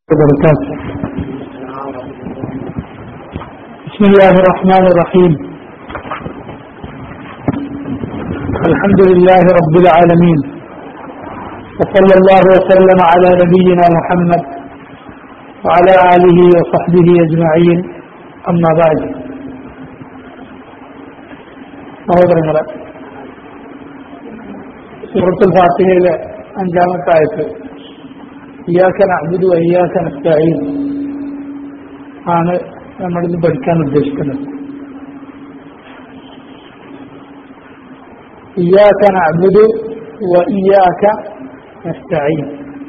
وبركاته بسم الله الرحمن الرحيم الحمد لله رب العالمين وصلى الله وسلم على نبينا محمد وعلى آله وصحبه أجمعين أما بعد സഹോദരങ്ങളെ സൂറത്തുൽ ഫാത്തിഹയിലെ അഞ്ചാമത്തെ ആയത്ത് ഇയാക്ക നഅ്ബുദു വയ്യാക്ക നസ്തഈൻ ആണ് നമ്മൾ ഇന്ന് പഠിക്കാൻ ഉദ്ദേശിക്കുന്നത് ഇയാക്ക നഅ്ബുദു വയ്യാക്ക നസ്തഈൻ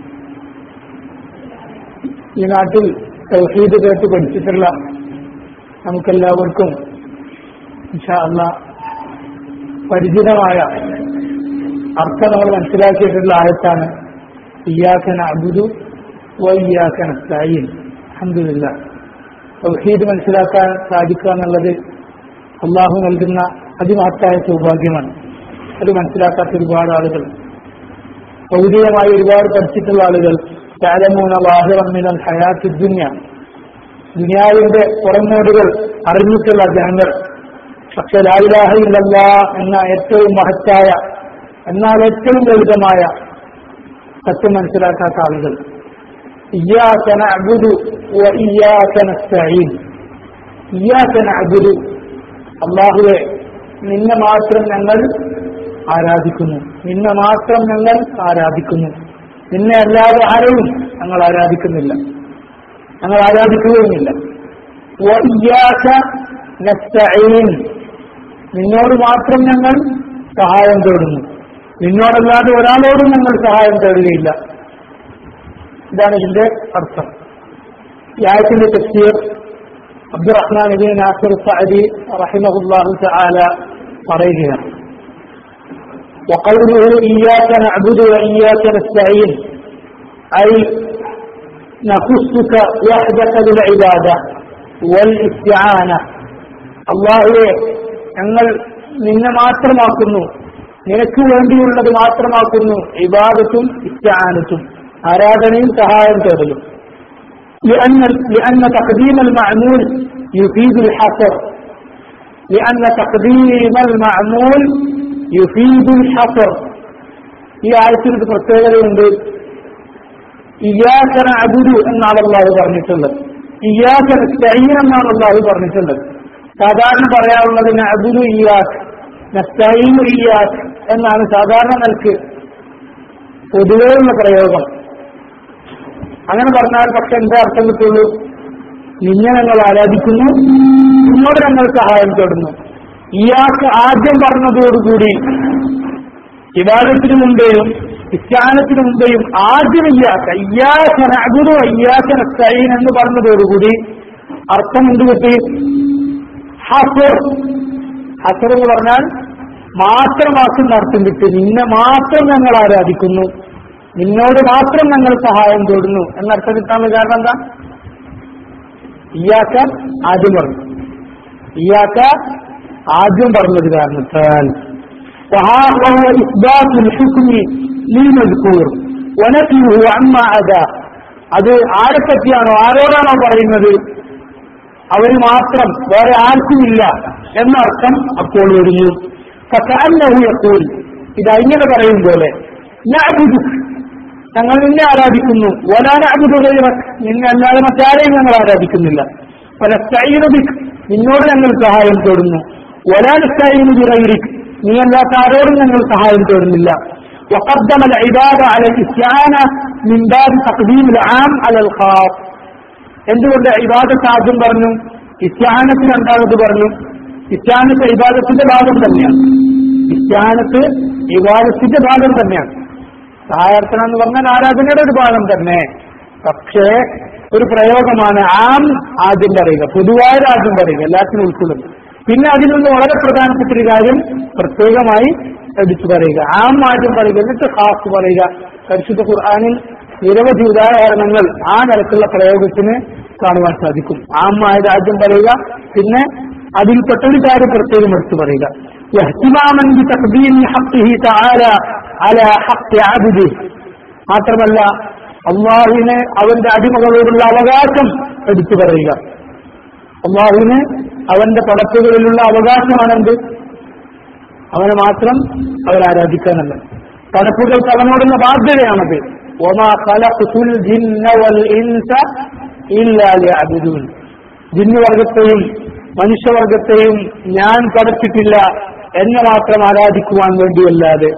ഈ നാട്ടിൽ തൗഹീദ് കേട്ട് പഠിച്ചിട്ടുള്ള നമുക്കെല്ലാവർക്കും ഇൻഷാ അല്ലാ പരിചിതമായ അർത്ഥം നമ്മൾ മനസ്സിലാക്കിയിട്ടുള്ള ആയത്താണ് ഇയാക്കന അബുദു വയ്യാക്കന നസ്തഈൻ അൽഹംദുലില്ലാ തൗഹീദ് മനസ്സിലാക്കാൻ സാധിക്കുക എന്നുള്ളത് അള്ളാഹു നൽകുന്ന അതിമഹത്തായ സൗഭാഗ്യമാണ് അത് മനസ്സിലാക്കാത്ത ഒരുപാട് ആളുകൾ ഭൗതികമായി ഒരുപാട് പഠിച്ചിട്ടുള്ള ആളുകൾ ചാലമൂന വാഹിറമ്മിനൽ ഹയാത്ത് ദുന്യ ദുനിയാവിന്റെ പുറമോടുകൾ അറിഞ്ഞിട്ടുള്ള ജനങ്ങൾ പക്ഷെ ലായിലാഹയില്ല എന്ന ഏറ്റവും മഹത്തായ എന്നാൽ ഏറ്റവും ലളിതമായ സത്യം മനസ്സിലാക്കാത്ത ആളുകൾ ഇയ്യാക്കന അബുദു ഇയ്യാക്കന സഈൻ ഇയ്യാക്കന അബുദു അള്ളാഹുവെ നിന്നെ മാത്രം ഞങ്ങൾ ആരാധിക്കുന്നു നിന്നെ മാത്രം ഞങ്ങൾ ആരാധിക്കുന്നു നിന്നെ അല്ലാതെ ആരെയും ഞങ്ങൾ ആരാധിക്കുന്നില്ല ഞങ്ങൾ ആരാധിക്കുകയുമില്ല വഇയ്യാക നസ്തഈൻ നിന്നോട് മാത്രം ഞങ്ങൾ സഹായം തേടുന്നു നിന്നോടല്ലാതെ ഒരാളോടും ഞങ്ങൾ സഹായം തേടുകയില്ല ഇതാണ് ഇതിന്റെ അർത്ഥം ഈ ആയത്തിന്റെ തഫ്സീർ അബ്ദുറഹ്മാൻ ഇബിൻ നാസിർ സഅദി റഹിമഹുല്ലാഹു തആല പറയുകയാണ് وقوله إياك نعبد وإياك نستعين أي نخصك وحدك بالعبادة والاستعانة അള്ളാഹുവെ ഞങ്ങൾ നിന്നെ മാത്രമാക്കുന്നു നിനക്ക് വേണ്ടിയുള്ളത് മാത്രമാക്കുന്നു ഇബാദത്തും ഇസ്റ്റാനത്തും ആരാധനയും സഹായം തേടലും لأن لأن تقديم المعمول يفيد الحصر لأن تقديم المعمول يفيد الحصر ഈ ആയത്തിൽ ഒരു പ്രത്യേകതയുണ്ട് ഇയാക്കന അബുദു എന്നാണ് അള്ളാഹു പറഞ്ഞിട്ടുള്ളത് ഇയാക്കന സ്റ്റൈൻ എന്നാണ് അള്ളാഹു പറഞ്ഞിട്ടുള്ളത് സാധാരണ പറയാറുള്ളത് അബുദു ഇയാസ് നസ്തൈമു ഇയാസ് എന്നാണ് സാധാരണ നിലക്ക് പൊതുവെയുള്ള പ്രയോഗം അങ്ങനെ പറഞ്ഞാൽ പക്ഷെ എന്താ അർത്ഥം കിട്ടുള്ളൂ നിന്നെ ഞങ്ങൾ ആരാധിക്കുന്നു നിന്നോട് ഞങ്ങൾ സഹായം തേടുന്നു ഇയാൾക്ക് ആദ്യം പറഞ്ഞതോടുകൂടി ഇവാദത്തിന് മുമ്പേയും വിജ്ഞാനത്തിന് മുമ്പേയും ആദ്യം ഇയാക്ക ഇയാക്കന അബുദു ഇയാക്കന സൈൻ എന്ന് പറഞ്ഞതോടുകൂടി അർത്ഥം എന്ത് കിട്ടി ഹസർ ഹസർ എന്ന് പറഞ്ഞാൽ മാത്രമാക്കുന്ന അർത്ഥം കിട്ടി നിന്നെ മാത്രം ഞങ്ങൾ ആരാധിക്കുന്നു നിന്നോട് മാത്രം ഞങ്ങൾ സഹായം തേടുന്നു എന്നർത്ഥം കിട്ടാനുള്ള കാരണം എന്താ ഇയാക്ക ആദ്യം പറഞ്ഞു ഇയാക്ക ആദ്യം പറഞ്ഞത് കാരണത്താൽ وهو إثبات الحكم للمذكور ونفيه عما عدا അത് ആരെ പറ്റിയാണോ ആരോടാണോ പറയുന്നത് അവർ മാത്രം വേറെ ആർക്കുമില്ല എന്നർത്ഥം അപ്പോൾ വരുന്നു യക്കൂൽ ഇത് ഇങ്ങനെ പറയും പോലെ ഞങ്ങൾ നിന്നെ ആരാധിക്കുന്നു വലാനബുദുറക് നിന്നെ അല്ലാതെ മറ്റാരെയും ഞങ്ങൾ ആരാധിക്കുന്നില്ല പല സൈനബിക് നിന്നോട് ഞങ്ങൾ സഹായം തേടുന്നു വലാനസ്തൈനുറയിരിക് നീ അല്ലാത്ത ആരോടും ഞങ്ങൾ സഹായം തേടുന്നില്ല وقدم العبادة على الاستعانة من باب تقديم العام على الخاص എന്തുകൊണ്ട് ഇബാദത്ത് ആദ്യം പറഞ്ഞു ഇസ്ലാനത്ത് രണ്ടാമത് പറഞ്ഞു ഇസ്ലാനത്ത് ഇബാദത്തിന്റെ ഭാഗം തന്നെയാണ് ഇസ്ലാനത്ത് ഇബാദത്തിന്റെ ഭാഗം തന്നെയാണ് സഹായാർത്ഥന എന്ന് പറഞ്ഞാൽ ആരാധനയുടെ ഒരു ഭാഗം തന്നെ പക്ഷേ ഒരു പ്രയോഗമാണ് ആം ആദ്യം പറയുക പൊതുവായ ആദ്യം പറയുക എല്ലാത്തിനും ഉൾക്കൊള്ളുന്നു പിന്നെ അതിൽ നിന്ന് വളരെ പ്രധാനപ്പെട്ട ഒരു കാര്യം പ്രത്യേകമായി എടുത്തു പറയുക ആം ആദ്യം പറയുക എന്നിട്ട് ഖാസ് പറയുക പരിശുദ്ധ ഖുർആാനിൽ നിരവധി ഉദാഹരണങ്ങൾ ആ നിലക്കുള്ള പ്രയോഗത്തിന് കാണുവാൻ സാധിക്കും ആമായത് ആദ്യം പറയുക പിന്നെ അതിൽപ്പെട്ട ഒരു കാര്യം പ്രത്യേകം എടുത്തു പറയുക മാത്രമല്ല അള്ളാഹുവിന് അവന്റെ അടിമകളോടുള്ള അവകാശം എടുത്തു പറയുക അള്ളാഹുവിന് അവന്റെ പടപ്പുകളിലുള്ള അവകാശമാണെന്ത് അവനെ മാത്രം അവരാരാധിക്കാനല്ല പടപ്പുകൾക്ക് അവനോടുള്ള ബാധ്യതയാണത് ഒമാ ഖലഖ്തുൽ ജിന്ന വൽ ഇൻസ ഇല്ലാ ലിയഅബ്ദൂൻ ജിന്നുവർഗത്തെയും മനുഷ്യവർഗത്തെയും ഞാൻ പടച്ചിട്ടില്ല എന്നെ മാത്രം ആരാധിക്കുവാൻ വേണ്ടിയല്ലാതെ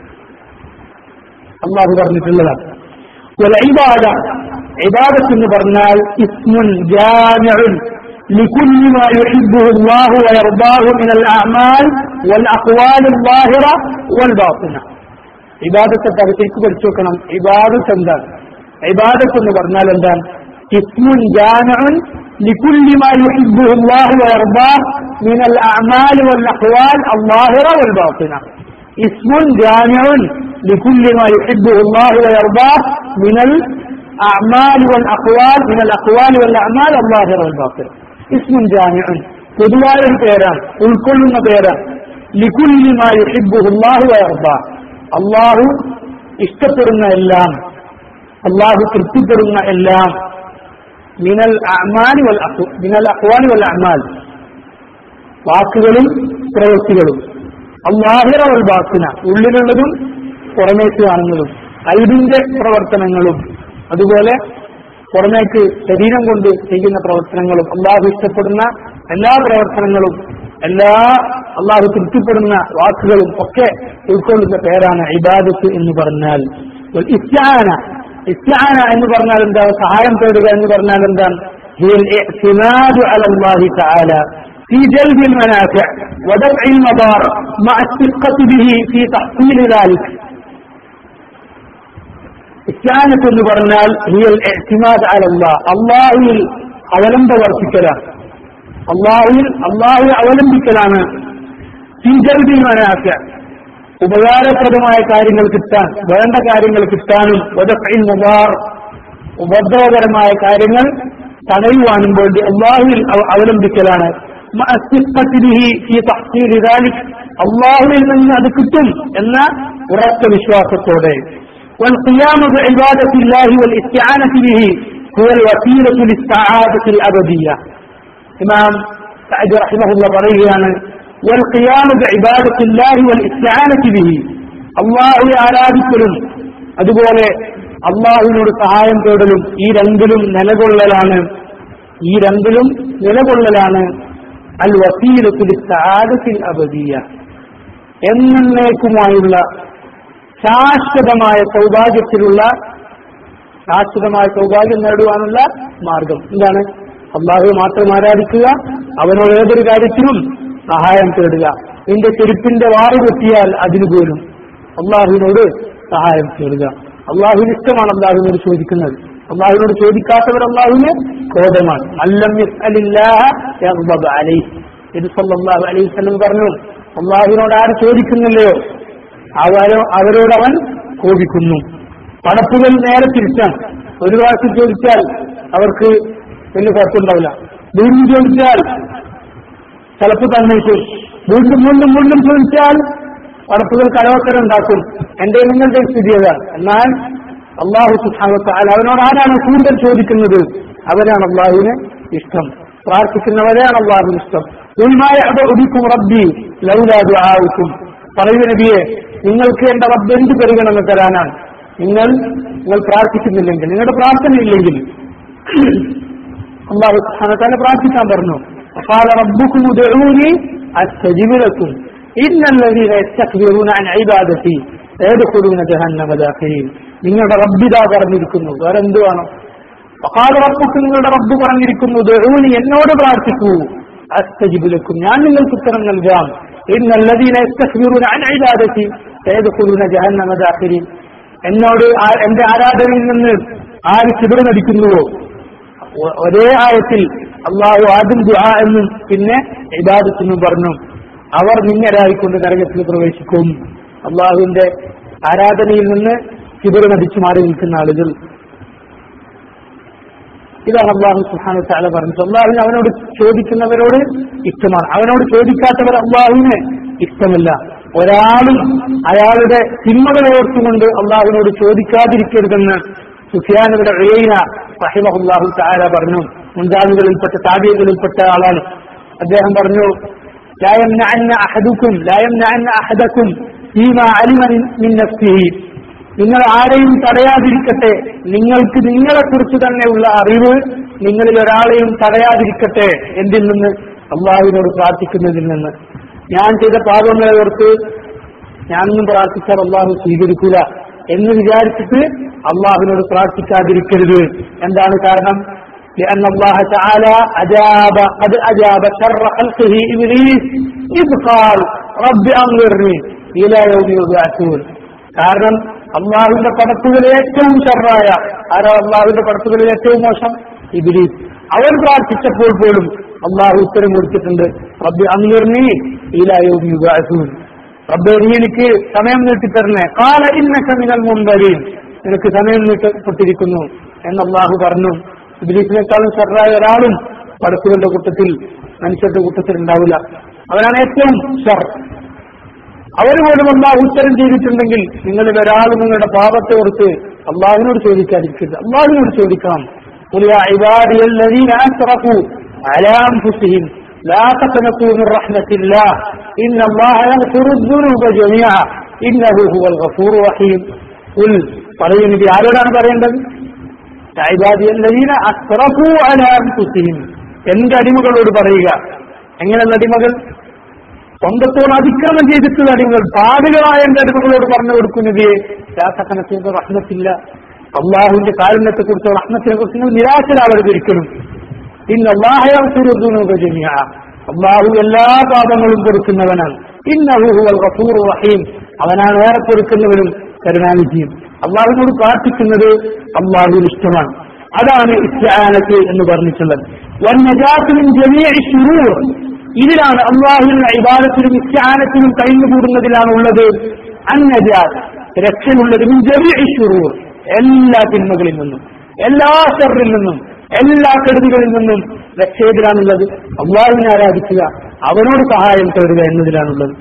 അള്ളാഹു പറഞ്ഞിട്ടുള്ളതാണ് والعبادة عبادة എന്ന് പറഞ്ഞാൽ اسم جامع لكل ما يحبه الله ويرضاه من الأعمال والأقوال الظاهرة والباطنة ഇബാദത്തെ ശരിക്കും പഠിച്ചു വെക്കണം ഇബാദത്ത് എന്താണ് ഇബാദത്ത് എന്ന് പറഞ്ഞാൽ എന്താണ് ഇസ്മുൻ ജാമിഉൻ لكل ما يحبه الله ويرضاه من الأعمال والأقوال الظاهرة والباطنة اسم جامع لكل ما يحبه الله ويرضاه من الأعمال والأقوال من الأقوال والأعمال الظاهرة والباطنة اسم جامع പൊതുവായ ഒരു പേരാണ് ഉൾക്കൊള്ളുന്ന പേരാണ് ലിക്കുല്ലി മാ യുഹിബ്ബുഹു അല്ലാഹു വയർദാ അള്ളാഹു ഇഷ്ടപ്പെടുന്ന എല്ലാം അള്ളാഹു തൃപ്തിപ്പെടുന്ന എല്ലാം മിനൽ അഅ്മാലി വൽ അഖ് മിനൽ അഖ്വാലി വൽ അഅ്മാൽ വാക്കുകളും പ്രവൃത്തികളും അള്ളാഹിറ വൽ ബാത്തിന ഉള്ളിലുള്ളതും പുറമേക്ക് കാണുന്നതും കൽബിന്റെ പ്രവർത്തനങ്ങളും അതുപോലെ പുറമേക്ക് ശരീരം കൊണ്ട് ചെയ്യുന്ന പ്രവർത്തനങ്ങളും അള്ളാഹു ഇഷ്ടപ്പെടുന്ന എല്ലാ പ്രവർത്തനങ്ങളും എല്ലാ അള്ളാഹു തൃപ്തിപ്പെടുന്ന വാക്കുകളും ഒക്കെ ഉൾക്കൊള്ളുന്ന പേരാണ് ഇബാദത്ത് എന്ന് പറഞ്ഞാൽ ഇസ്യാന ഇസ്യാന എന്ന് പറഞ്ഞാൽ എന്താ സഹായം തേടുക എന്ന് പറഞ്ഞാൽ എന്താണ് هي الاعتماد على الله تعالى في جلب المنافع ودفع المضار مع الثقة به في تحصيل ذلك ഇസ്ലാനത്ത് എന്ന് പറഞ്ഞാൽ ഹിയൽ എഹ്തിമാദ് അലല്ലാ അള്ളാഹുവിൽ അവലംബ വർദ്ധിക്കലാണ് അള്ളാഹുവിൽ അള്ളാഹു അവലംബിക്കലാണ് ഫീജൽബിൽ മനാഫ ഉപകാരപ്രദമായ കാര്യങ്ങൾ കിട്ടാൻ വേണ്ട കാര്യങ്ങൾ കിട്ടാനും വദഫഇൽ മുബാർ ഉപദ്രവകരമായ കാര്യങ്ങൾ തടയുവാനും വേണ്ടി അള്ളാഹുവിൽ അവ- അവലംബിക്കലാണ് മഅ സിഖ്ഖത്തിഹി ഫീ തഹ്സീലി ദാലിക് അള്ളാഹുവിൽ നിന്ന് അത് കിട്ടും എന്ന ഉറച്ച വിശ്വാസത്തോടെ والقيام بعبادة الله والاستعانة به هو الوسيلة للسعادة الأبدية إمام سعد رحمه الله പറയുകയാണ് والقيام بعبادة الله والاستعانة به അള്ളാഹുവെ ആരാധിക്കലും അതുപോലെ അള്ളാഹുവിനോട് സഹായം തേടലും ഈ രണ്ടിലും നിലകൊള്ളലാണ് ഈ രണ്ടിലും നിലകൊള്ളലാണ് അൽ വസീലത്തിൽ സാദത്തിൽ അബദിയ എന്നേക്കുമായുള്ള ശാശ്വതമായ സൗഭാഗ്യത്തിലുള്ള ശാശ്വതമായ സൗഭാഗ്യം നേടുവാനുള്ള മാർഗം എന്താണ് അള്ളാഹുവെ മാത്രം ആരാധിക്കുക അവനോട് ഏതൊരു കാര്യത്തിനും സഹായം തേടുക നിന്റെ ചെരുപ്പിന്റെ വാറ് കുത്തിയാൽ അതിനു പോലും അള്ളാഹുവിനോട് സഹായം തേടുക അള്ളാഹുവിന് ഇഷ്ടമാണ് അള്ളാഹുവിനോട് ചോദിക്കുന്നത് അള്ളാഹുവിനോട് ചോദിക്കാത്തവർ അള്ളാഹുവിന് ക്രോധമാണ് അല്ലം യസ്അലില്ലാഹ യഗ്ദബ് അലൈഹി ഇത് സല്ലല്ലാഹു അലൈഹി വസല്ലം പറഞ്ഞു അള്ളാഹുവിനോട് ആര് ചോദിക്കുന്നില്ലയോ അവരോ അവരോട് അവൻ കോപിക്കുന്നു പടപ്പുകൾ നേരെ തിരിച്ചാണ് ഒരു പ്രാവശ്യം ചോദിച്ചാൽ അവർക്ക് വലിയ കുഴപ്പമുണ്ടാവില്ല വീണ്ടും ചോദിച്ചാൽ ചിലപ്പോൾ തന്നേക്കും വീണ്ടും വീണ്ടും വീണ്ടും ചോദിച്ചാൽ പടപ്പുകൾ കലവക്കരം ഉണ്ടാക്കും എന്റെ നിങ്ങളുടെ സ്ഥിതി അതാണ് എന്നാൽ അള്ളാഹു സുഖാവത്താൽ അവനോട് ആരാണ് കൂടുതൽ ചോദിക്കുന്നത് അവരാണ് അള്ളാഹുവിന് ഇഷ്ടം പ്രാർത്ഥിക്കുന്നവരെയാണ് അള്ളാഹുവിന് ഇഷ്ടം ഉൽമായ ഒടിക്കും റബ്ബി ലൗലാദു ആവുക്കും പറയൂ നബിയെ നിങ്ങൾക്ക് എന്റെ റബ്ബ് എന്ത് പരിഗണന തരാനാണ് നിങ്ങൾ നിങ്ങൾ പ്രാർത്ഥിക്കുന്നില്ലെങ്കിൽ നിങ്ങളുടെ പ്രാർത്ഥന ഇല്ലെങ്കിൽ അള്ളാഹു സുബ്ഹാനഹു പ്രാർത്ഥിക്കാൻ പറഞ്ഞു قال ربكم ادعوني استجب لكم ان الذين يستكبرون عن عبادتي سيدخلون جهنم داخلين നിങ്ങളുടെ റബ്ബിതാ പറഞ്ഞിരിക്കുന്നു വേറെ എന്ത് വേണം وقال ربكم നിങ്ങളുടെ റബ്ബ് പറഞ്ഞിരിക്കുന്നു ദഊനി എന്നോട് പ്രാർത്ഥിക്കൂ അസ്തജിബുലക്കും ഞാൻ നിങ്ങൾക്ക് ഉത്തരം നൽകാം ഇന്ന الذين يستكبرون عن عبادتي سيدخلون جهنم داخلين എന്നോട് ആ- എന്റെ ആരാധനയിൽ നിന്ന് ആര് ചിതറ നടിക്കുന്നുവോ ഒ- ഒരേ ആയത്തിൽ അള്ളാഹു ആദ്യം ദുആ എന്നും പിന്നെ ഇബാദത്തെന്നും പറഞ്ഞു അവർ നിന്നരായിക്കൊണ്ട് നരകത്തിൽ പ്രവേശിക്കും അള്ളാഹുവിന്റെ ആരാധനയിൽ നിന്ന് ചിതറ നടിച്ചു മാറി നിൽക്കുന്ന ആളുകൾ ഇതാണ് അള്ളാഹു സുഹാന താല പറഞ്ഞത് അള്ളാഹുവിന് അവനോട് ചോദിക്കുന്നവരോട് ഇഷ്ടമാണ് അവനോട് ചോദിക്കാത്തവർ അള്ളാഹുവിന് ഇഷ്ടമല്ല ഒരാളും അയാളുടെ തിന്മകളെ ഓർത്തുകൊണ്ട് അള്ളാഹുവിനോട് ചോദിക്കാതിരിക്കരുതെന്ന് സുഫിയാനുടെ ഉയൈന റഹിമഹുല്ലാഹു തആല പറഞ്ഞു മുൻഗാമികളിൽപ്പെട്ട താബിയകളിൽപ്പെട്ട ആളാണ് അദ്ദേഹം പറഞ്ഞു لا يمنعن أحدكم لا يمنعن أحدكم فيما علم من نفسه നിങ്ങൾ ആരെയും തടയാതിരിക്കട്ടെ നിങ്ങൾക്ക് നിങ്ങളെ കുറിച്ച് തന്നെയുള്ള അറിവ് നിങ്ങളിൽ ഒരാളെയും തടയാതിരിക്കട്ടെ എന്തിൽ നിന്ന് അള്ളാഹുവിനോട് പ്രാർത്ഥിക്കുന്നതിൽ നിന്ന് ഞാൻ ചെയ്ത പാപങ്ങളെ ഓർത്ത് ഞാനൊന്നും പ്രാർത്ഥിച്ചാൽ അള്ളാഹു സ്വീകരിക്കുക എന്ന് വിചാരിച്ചിട്ട് അള്ളാഹുവിനോട് പ്രാർത്ഥിക്കാതിരിക്കരുത് എന്താണ് കാരണം لأن الله تعالى أجاب قد أجاب شر خلقه إبليس إذ قال رب أنظرني إلى يوم يبعثون കാരണം അള്ളാഹുവിന്റെ പടത്തുകളിൽ ഏറ്റവും ഷർറായ ആരോ അള്ളാഹുവിന്റെ പടത്തുകളിൽ ഏറ്റവും മോശം ഇബിലീസ് അവൻ പ്രാർത്ഥിച്ചപ്പോൾ പോലും അള്ളാഹു ഉത്തരം കൊടുത്തിട്ടുണ്ട് റബ്ബി അന്നിർണി ഇലായോം യുഗാസൂൻ റബ്ബെ നീ എനിക്ക് സമയം നീട്ടിത്തരണേ കാല ഇന്നക മിനൽ മുൻപരീൻ നിനക്ക് സമയം നീട്ടപ്പെട്ടിരിക്കുന്നു എന്ന് അള്ളാഹു പറഞ്ഞു ഇബിലീസിനേക്കാളും ഷർറായ ഒരാളും പടത്തുകളുടെ കൂട്ടത്തിൽ മനുഷ്യരുടെ കൂട്ടത്തിൽ ഉണ്ടാവില്ല അവനാണ് ഏറ്റവും ഷർ അവർ പോലും അള്ളാഹു ഉത്തരം ചെയ്തിട്ടുണ്ടെങ്കിൽ നിങ്ങളിൽ ഒരാൾ നിങ്ങളുടെ പാപത്തെ ഓർത്ത് അള്ളാഹുവിനോട് ചോദിക്കാതിരിക്കരുത് അള്ളാഹുവിനോട് ചോദിക്കണം قل يا عبادي الذين أسرفوا على أنفسهم لا تقنطوا من رحمة الله إن الله يغفر الذنوب جميعا إنه هو الغفور الرحيم قل പറയൂ നബി ആരോടാണ് പറയേണ്ടത് عبادي الذين أسرفوا على أنفسهم എന്റെ അടിമകളോട് പറയുക എങ്ങനെയുള്ള അടിമകൾ സ്വന്തത്തോട് അതിക്രമം ചെയ്തിട്ടുള്ള അടിമകൾ പാടുകളായ എന്റെ അടിമകളോട് പറഞ്ഞു കൊടുക്കുന്നത് രാസക്കണത്തിന്റെ റഹ്മത്തില്ല അള്ളാഹുവിന്റെ കാരുണ്യത്തെ കുറിച്ചോ റഹ്മത്തിനെ കുറിച്ച് നിങ്ങൾ നിരാശരാവരുത് ഒരിക്കലും ഇന്ന് അള്ളാഹുജമിയ അള്ളാഹു എല്ലാ പാപങ്ങളും കൊടുക്കുന്നവനാണ് ഇന്നഹുഹുവൽ ഗഫൂർ റഹീം അവനാണ് ഏറെ കൊടുക്കുന്നവനും കരുണാനിധിയും അള്ളാഹുവിനോട് പ്രാർത്ഥിക്കുന്നത് അള്ളാഹുവിന് ഇഷ്ടമാണ് അതാണ് ഇസ്ലാനത്ത് എന്ന് പറഞ്ഞിട്ടുള്ളത് വന്നജാത്തിനും ജമീഅ ശുറൂർ ഇതിലാണ് അള്ളാഹുവിനുള്ള ഇബാദത്തിനും ഇസ്ലാനത്തിനും കഴിഞ്ഞുകൂടുന്നതിലാണ് ഉള്ളത് അന്നജാത്ത് രക്ഷയുള്ളത് ജമീഅ എല്ലാ തിന്മകളിൽ നിന്നും എല്ലാ ഷറിൽ നിന്നും എല്ലാ കെടുതികളിൽ നിന്നും രക്ഷയതിലാണുള്ളത് അള്ളാഹുവിനെ ആരാധിക്കുക അവനോട് സഹായം തേടുക എന്നതിലാണുള്ളത്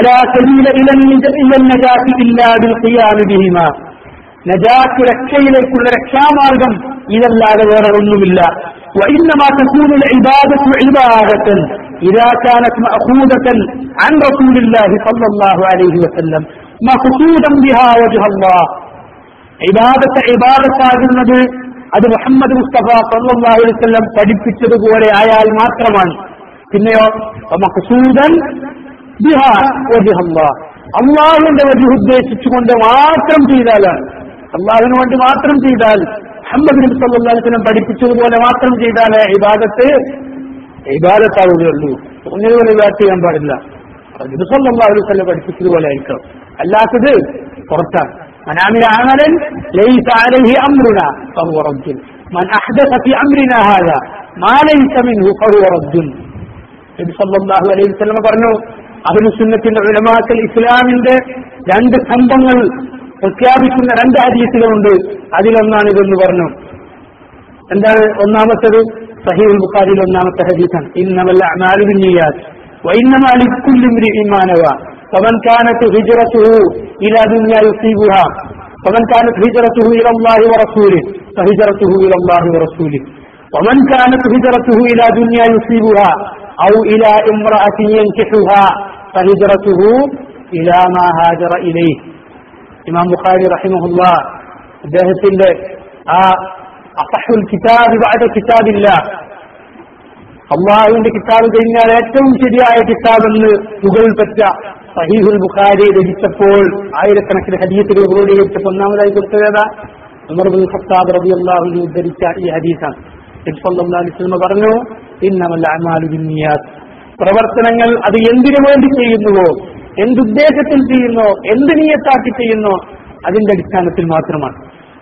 നജാത്ത് രക്ഷയിലേക്കുള്ള രക്ഷാമാർഗം ഇതല്ലാതെ വേറെ ഒന്നുമില്ല وإنما تكون العبادة عبادة إذا كانت مأخوذة عن رسول الله صلى الله عليه وسلم مقصودا بها وجه الله ഇബാദത്ത് ഇബാദത്താകുന്നത് അത് മുഹമ്മദ് മുസ്തഫ സല്ലല്ലാഹു അലൈഹി വസല്ലം പഠിപ്പിച്ചതുപോലെ ആയാൽ മാത്രമാണ് പിന്നെയോ മഖ്സൂദൻ ബിഹാ വജ്ഹല്ലാഹ് അള്ളാഹുവിന്റെ വജു ഉദ്ദേശിച്ചുകൊണ്ട് മാത്രം ചെയ്താലാണ് അള്ളാഹുവിന് വേണ്ടി മാത്രം ചെയ്താൽ മുഹമ്മദ് നബി സല്ലല്ലാഹു അലൈഹി വസല്ലം പഠിപ്പിച്ചതുപോലെ മാത്രം ചെയ്താലേ ഇബാദത്ത് ഇബാദത്താവുകയുള്ളൂ ഒന്നിനുപോലെ ഇബാദത്ത് ചെയ്യാൻ പാടില്ല നബി സല്ലല്ലാഹു അലൈഹി വസല്ലം പഠിപ്പിച്ചതുപോലെ ആയിരിക്കണം അല്ലാത്തത് പുറത്താണ് من عمل عملا ليس عليه أمرنا فهو رد من أحدث في أمرنا هذا ما ليس منه فهو رد നബി സല്ലല്ലാഹു അലൈഹി വസല്ലം പറഞ്ഞു അഹ്ലു സുന്നത്തിന്റെ ഉലമാക്കൽ ഇസ്ലാമിന്റെ രണ്ട് സ്തംഭങ്ങൾ പ്രഖ്യാപിക്കുന്ന രണ്ട് ഹദീസുകളുണ്ട് അതിലൊന്നാണ് ഇതെന്ന് പറഞ്ഞു എന്താണ് ഒന്നാമത്തത് സഹീഹുൽ ബുഖാരിയിൽ ഒന്നാമത്തെ ഹദീസാണ് ഇന്നമല്ല അമാലു ബിന്നിയാത്ത് وإنما لكل امرئ ما نوى فمن كانت هجرته إلى دنيا يصيبها فمن كانت هجرته إلى الله ورسوله فهجرته إلى الله ورسوله ومن كانت هجرته إلى دنيا يصيبها أو إلى امرأة ينكحها فهجرته إلى ما هاجر إليه إمام بخاري رحمه الله അദ്ദേഹത്തിന്റെ ആ അസഹുൽ കിതാബ് ബഅദ കിതാബില്ല അള്ളാഹുവിന്റെ കിതാബ് കഴിഞ്ഞാൽ ഏറ്റവും ശരിയായ കിതാബ് എന്ന് പുകൾപെറ്റ സഹീഹുൽ ബുഖാരി രചിച്ചപ്പോൾ ആയിരക്കണക്കിന് ഹദീസുകൾ ക്രോഡീകരിച്ചപ്പോൾ ഒന്നാമതായി കൊടുത്തത് ഉമർ ബിൻ ഖത്താബ് റബി അള്ളാഹുവിനെ ഉദ്ധരിച്ച ഈ ഹദീസാണ് അലിസ്ലമ പറഞ്ഞു ഇന്നമല്ല അമാലു ബിന്നിയാത്ത് പ്രവർത്തനങ്ങൾ അത് എന്തിനു വേണ്ടി ചെയ്യുന്നുവോ എന്തുദ്ദേശത്തിൽ ചെയ്യുന്നോ എന്ത് നീയത്താക്കി ചെയ്യുന്നോ അതിന്റെ അടിസ്ഥാനത്തിൽ മാത്രമാണ്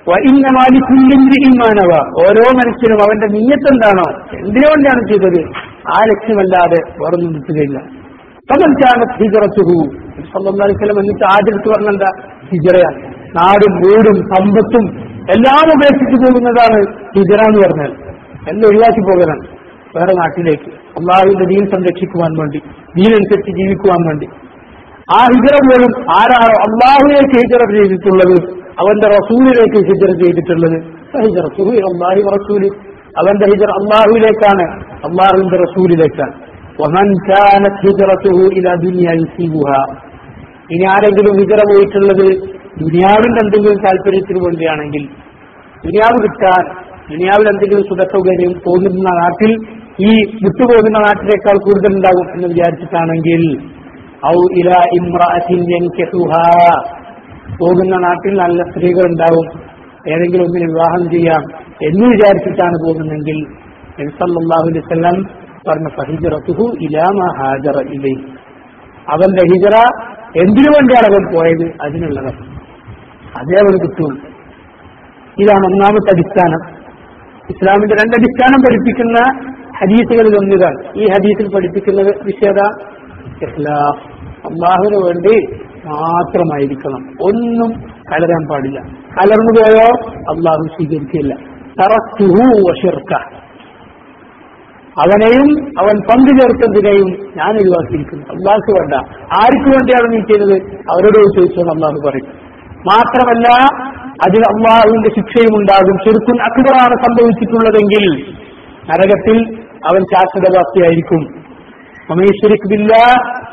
ഇന്നമാലിക്കുല്ലിമാനവ ഓരോ മനുഷ്യനും അവന്റെ നീയത്ത് എന്താണോ എന്തിനു വേണ്ടിയാണ് ചെയ്തത് ആ ലക്ഷ്യമല്ലാതെ വേറൊന്നും നിൽക്കുകയില്ല പകൽക്കാണ് ഹിജറത്തുഹു സ്വന്തം എന്നിട്ട് ആചരിച്ചു പറഞ്ഞെന്താ ഹിജറയാണ് നാടും വീടും സമ്പത്തും എല്ലാം ഉപേക്ഷിച്ചു പോകുന്നതാണ് ഹിജറ എന്ന് പറഞ്ഞാൽ എല്ലാം ഒഴിവാക്കി പോകലാണ് വേറെ നാട്ടിലേക്ക് അള്ളാഹുവിന്റെ ദീൻ സംരക്ഷിക്കുവാൻ വേണ്ടി ദീനനുസരിച്ച് ജീവിക്കുവാൻ വേണ്ടി ആ ഹിജറ പോലും ആരാണോ അള്ളാഹുലേക്ക് ഹിജറ ചെയ്തിട്ടുള്ളത് അവന്റെ റസൂലിലേക്ക് ഹിജറ ചെയ്തിട്ടുള്ളത് فهجرته إلى الله ورسوله അവന്റെ ഹിജർ അള്ളാഹുവിലേക്കാണ് അള്ളാഹുവിന്റെ റസൂലിലേക്കാണ് ومن كانت هجرته إلى دنيا يصيبها ഇനി ആരെങ്കിലും ഹിജറ പോയിട്ടുള്ളത് ദുനിയാവിന്റെ എന്തെങ്കിലും താല്പര്യത്തിന് വേണ്ടിയാണെങ്കിൽ ദുനിയാവ് കിട്ടാൻ ദുനിയാവിൽ എന്തെങ്കിലും സുഖസൗകര്യം തോന്നുന്ന നാട്ടിൽ ഈ വിട്ടുപോകുന്ന നാട്ടിനേക്കാൾ കൂടുതൽ ഉണ്ടാകും എന്ന് വിചാരിച്ചിട്ടാണെങ്കിൽ ഔ ഇല ഇമ്രാഅത്തിൻ യൻകിഹുഹാ പോകുന്ന നാട്ടിൽ നല്ല സ്ത്രീകൾ ഉണ്ടാവും ഏതെങ്കിലും ഒന്നിനെ വിവാഹം ചെയ്യാം എന്ന് വിചാരിച്ചിട്ടാണ് പോകുന്നെങ്കിൽ നബി സല്ലല്ലാഹു അലൈഹി വസല്ലം പറഞ്ഞ ഫഹിജറത്തുഹു ഇലാമ ഹാജറ ഇലൈ അവന്റെ ഹിജറ എന്തിനു വേണ്ടിയാണ് അവൻ പോയത് അതിനുള്ളത് അതേ അവന് കിട്ടുള്ളൂ ഇതാണ് ഒന്നാമത്തെ അടിസ്ഥാനം ഇസ്ലാമിന്റെ രണ്ട് അടിസ്ഥാനം പഠിപ്പിക്കുന്ന ഹദീസുകളിൽ ഒന്നിതാണ് ഈ ഹദീസിൽ പഠിപ്പിക്കുന്നത് വിഷയത ഇഖ്ലാസ് അള്ളാഹുവിന് വേണ്ടി മാത്രമായിരിക്കണം ഒന്നും കലരാൻ പാടില്ല കലർന്നു പോയോ അള്ളാഹു സ്വീകരിക്കില്ല തറത്തുഹു വഷിർക്ക അവനെയും അവൻ പങ്കു ചേർത്തതിനെയും ഞാൻ ഒഴിവാക്കിയിരിക്കുന്നു അള്ളാഹ്ക്ക് വേണ്ട ആർക്ക് വേണ്ടിയാണ് നീ ചെയ്തത് അവരോട് ചോദിച്ചോന്ന് അള്ളാഹു പറയും മാത്രമല്ല അതിന് അള്ളാഹുവിന്റെ ശിക്ഷയും ഉണ്ടാകും ചെറുക്കുൻ അക്ബറാണ് സംഭവിച്ചിട്ടുള്ളതെങ്കിൽ നരകത്തിൽ അവൻ ശാശ്വതവാസിയായിരിക്കും വമൈശ്വരിക് ബില്ലാ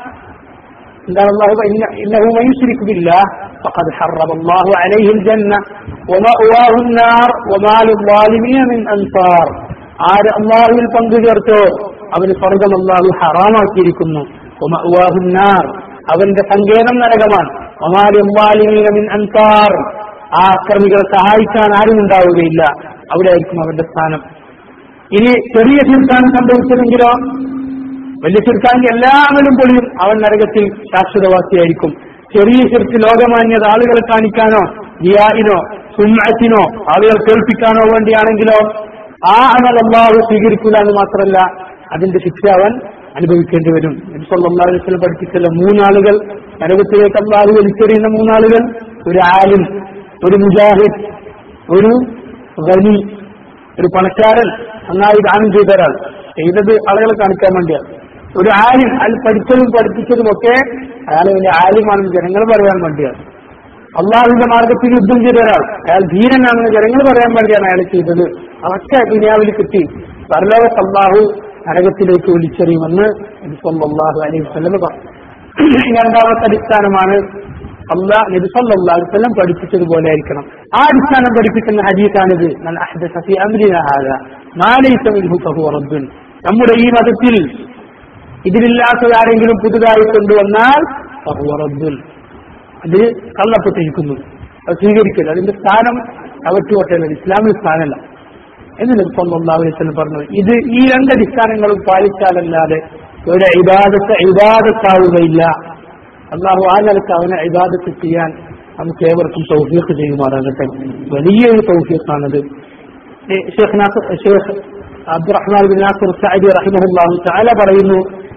قال الله إن إنه من يشرك بالله فقد حرم الله عليه الجنة ومأواه النار وما للظالمين من أنصار ആര് അള്ളാഹുവിൽ പങ്കുചേർത്തോ അവന് സ്വർഗം അള്ളാഹു ഹറാമാക്കിയിരിക്കുന്നു ഒമഅ്വാഹുന്നാർ അവന്റെ സങ്കേതം നരകമാണ് ഒമാലി അള്ളാലിമീന മിൻ അൻസാർ ആ അക്രമികളെ സഹായിക്കാൻ ആരും ഉണ്ടാവുകയില്ല അവിടെ ആയിരിക്കും അവന്റെ സ്ഥാനം ഇനി ചെറിയ തീർത്ഥാനം സംഭവിച്ചതെങ്കിലോ വലിയ ചെറുക്കാണെങ്കിൽ എല്ലാ അമലും പൊളിയും അവൻ നരകത്തിൽ ശാശ്വതവാസിയായിരിക്കും ചെറിയ ചെറുക്ക് ലോകമാന്യത ആളുകളെ കാണിക്കാനോ ജിയായിനോ സുമ്മത്തിനോ ആളുകൾ കേൾപ്പിക്കാനോ വേണ്ടിയാണെങ്കിലോ ആ അമൽ അള്ളാഹു സ്വീകരിക്കില്ല എന്ന് മാത്രമല്ല അതിന്റെ ശിക്ഷ അവൻ അനുഭവിക്കേണ്ടി വരും നബിസ്വല്ലാസ്ലം പഠിപ്പിച്ചല്ലോ മൂന്നാളുകൾ നരകത്തിലേക്ക് അള്ളാഹു വലിച്ചെറിയുന്ന മൂന്നാളുകൾ ഒരു ആലിം ഒരു മുജാഹിദ് ഒരു ഗനി ഒരു പണക്കാരൻ നന്നായി ദാനം ചെയ്ത ഒരാൾ ചെയ്തത് ആളുകളെ കാണിക്കാൻ വേണ്ടിയാണ് ഒരു ആലിം അയാൾ പഠിച്ചതും പഠിപ്പിച്ചതും ഒക്കെ അയാൾ വലിയ ആലിമാണെന്ന് ജനങ്ങൾ പറയാൻ വേണ്ടിയാണ് അള്ളാഹുവിന്റെ മാർഗത്തിൽ യുദ്ധം ചെയ്ത ഒരാൾ അയാൾ ധീരനാണെന്ന് ജനങ്ങൾ പറയാൻ വേണ്ടിയാണ് അയാൾ ചെയ്തത് അതൊക്കെ ദുനിയാവിൽ കിട്ടി പരലോകത്ത് അള്ളാഹു നരകത്തിലേക്ക് വിളിച്ചെറിയുമെന്ന് നബിസ്വല്ലാഹു അലൈഹി വസല്ലം പറഞ്ഞു രണ്ടാമത്തെ അടിസ്ഥാനമാണ് അള്ളാഹ് നബി സല്ലല്ലാഹു അലൈഹി വസല്ലം പഠിപ്പിച്ചതുപോലെ ആയിരിക്കണം ആ അടിസ്ഥാനം പഠിപ്പിക്കുന്ന ഹദീസാണിത് മൻ അഹ്ദസ ഫീ അംരിനാ ഹാദാ മാ ലൈസ മിൻഹു ഫഹുവ റദ്ദുൻ നമ്മുടെ ഈ മതത്തിൽ ഇതിലില്ലാത്തത് ആരെങ്കിലും പുതുതായി കൊണ്ടുവന്നാൽ ഫഹുവ റദ്ദുൻ അത് കള്ളപ്പെട്ടിരിക്കുന്നു അത് സ്വീകരിക്കില്ല അതിന്റെ സ്ഥാനം അവറ്റുകൊട്ടല്ല ഇസ്ലാമിൽ സ്ഥാനമല്ല എന്ന് നബി സല്ലല്ലാഹു അലൈഹി വസല്ലം പറഞ്ഞു ഇത് ഈ രണ്ട് അടിസ്ഥാനങ്ങളും പാലിച്ചാലല്ലാതെ ഒരു ഇബാദത്ത് ഇബാദത്താവുകയില്ല അള്ളാഹു ആ നിലക്ക് അവനെ ഇബാദത്ത് ചെയ്യാൻ നമുക്ക് ഏവർക്കും തൗഫീഖ് ചെയ്യുമാറാകട്ടെ വലിയൊരു തൗഫീഖാണത് Sheikh Nasser Sheikh Abdurrahman bin Nasser Saadi റഹിമഹുല്ലാഹു തആല പറയുന്നു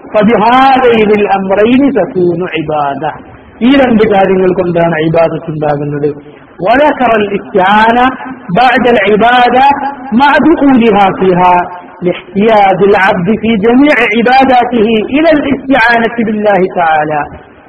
فبهذين الأمرين تكون عبادة ഈ രണ്ട് കാര്യങ്ങൾ കൊണ്ടാണ് ഇബാദത്ത് ഉണ്ടാകുന്നത് وذكر الاستعانة بعد العبادة مع دخولها فيها لاحتياج العبد في جميع عباداته إلى الاستعانة بالله تعالى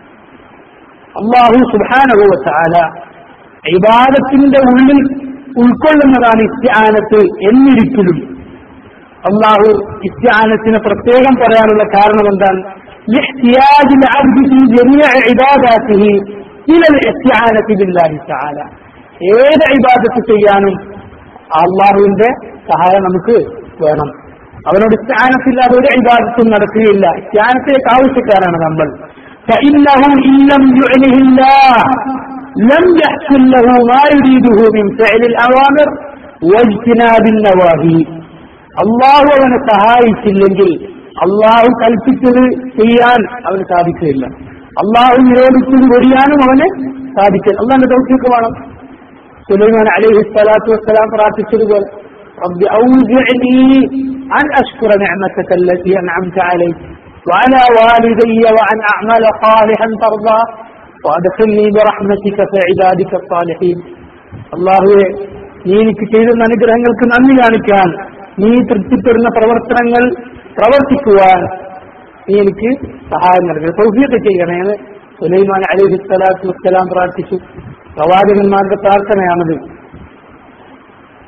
അള്ളാഹു സുബാനഹു വച്ചാല ഇബാദത്തിന്റെ ഉള്ളിൽ ഉൾക്കൊള്ളുന്നതാണ് ഇസ്ത്യാനത്ത് എന്നിരിക്കലും അള്ളാഹു ഇസ്ത്യാനത്തിന് പ്രത്യേകം പറയാനുള്ള കാരണം എന്താണ് لاحتياج العبد في جميع عباداته إلى الاستعانة بالله تعالى ഏത് ഇബാദത്ത് ചെയ്യാനും അള്ളാഹുവിന്റെ സഹായം നമുക്ക് വേണം അവനോട് സ്ഥാനത്തില്ലാതെ ഒരു ഇബാദത്തും നടക്കുകയില്ല സ്ഥാനത്തിലേക്ക് ആവശ്യക്കാരാണ് നമ്മൾ فإنه إن لم يعنه الله لم يحصل له ما يريده من فعل الأوامر واجتناب النواهي അള്ളാഹു അവനെ സഹായിച്ചില്ലെങ്കിൽ അള്ളാഹു കൽപ്പിച്ചത് ചെയ്യാൻ അവന് സാധിക്കുകയില്ല അള്ളാഹു നിരോധിച്ചത് വെടിയാനും അവന് സാധിക്കില്ല അള്ളാന്റെ ദൗത്യമൊക്കെ വേണം സുലൈമാൻ അലൈഹി സ്വലാത്തു വസ്സലാം പ്രാർത്ഥിച്ചതുപോലെ رب أوزعني أن أشكر نعمتك التي أنعمت علي وعلى والدي وأن أعمل صالحا ترضى وأدخلني برحمتك في عبادك الصالحين الله നീ എനിക്ക് ചെയ്തുന്ന അനുഗ്രഹങ്ങൾക്ക് നന്ദി കാണിക്കാൻ നീ തൃപ്തിപ്പെടുന്ന പ്രവർത്തനങ്ങൾ പ്രവർത്തിക്കുവാൻ നീ എനിക്ക് സഹായം നൽകുക സൗഫിയൊക്കെ ചെയ്യണേന്ന് സുലൈമാൻ അലൈഹി സ്വലാത്തു വസ്സലാം പ്രാർത്ഥിച്ചു പ്രവാചകന്മാരുടെ പ്രാർത്ഥനയാണത്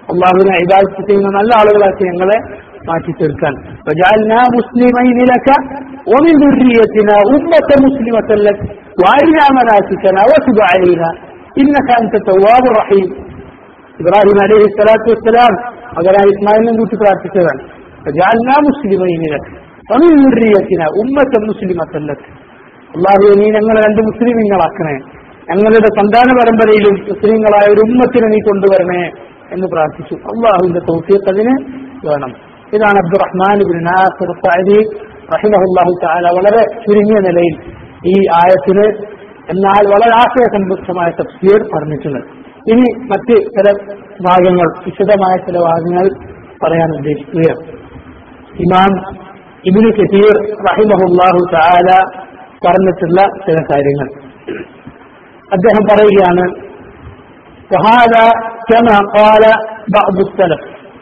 അള്ളാഹുവിനെ ഇബാദത്ത് ചെയ്യുന്ന നല്ല ആളുകളാക്കി ഞങ്ങളെ മാറ്റി തീർക്കാൻ وجعلنا مسلمين لك ومن ذريتنا أمة مسلمة لك وأرنا مناسكنا وتب علينا إنك أنت التواب الرحيم ഇബ്രാഹിം അലൈഹി സ്വലാത്തു വസ്സലാം മകനായ ഇസ്മായിലിനെ കൂട്ടി പ്രാർത്ഥിച്ചതാണ് فجعلنا مسلمين لك ومن ذريتنا أمة مسلمة لك അള്ളാഹു നീ ഞങ്ങളെ രണ്ട് മുസ്ലിമീങ്ങളാക്കണേ ഞങ്ങളുടെ സന്താന പരമ്പരയിലും മുസ്ലിങ്ങളായ ഒരു ഉമ്മത്തിനെ നീ കൊണ്ടുവരണേ എന്ന് പ്രാർത്ഥിച്ചു അള്ളാഹുവിന്റെ തൗഫീഖ് അതിന് വേണം ഇതാണ് അബ്ദുറഹ്മാൻ ബിൻ നാസിർ സഅദി റഹിമഹുല്ലാഹു തആല വളരെ ചുരുങ്ങിയ നിലയിൽ ഈ ആയത്തിന് എന്നാൽ വളരെ ആശയസമ്പുഷ്ടമായ തഫ്സീർ പറഞ്ഞിട്ടുണ്ട് ഇനി മറ്റ് ചില ഭാഗങ്ങൾ വിശദമായ ചില ഭാഗങ്ങൾ പറയാൻ ഉദ്ദേശിക്കുകയാണ് ഇമാം ഇബിന് കസീർ റഹിമഹുല്ലാഹു തആല പറഞ്ഞിട്ടുള്ള ചില കാര്യങ്ങൾ അദ്ദേഹം പറയുകയാണ് وهذا كما قال بعض السلف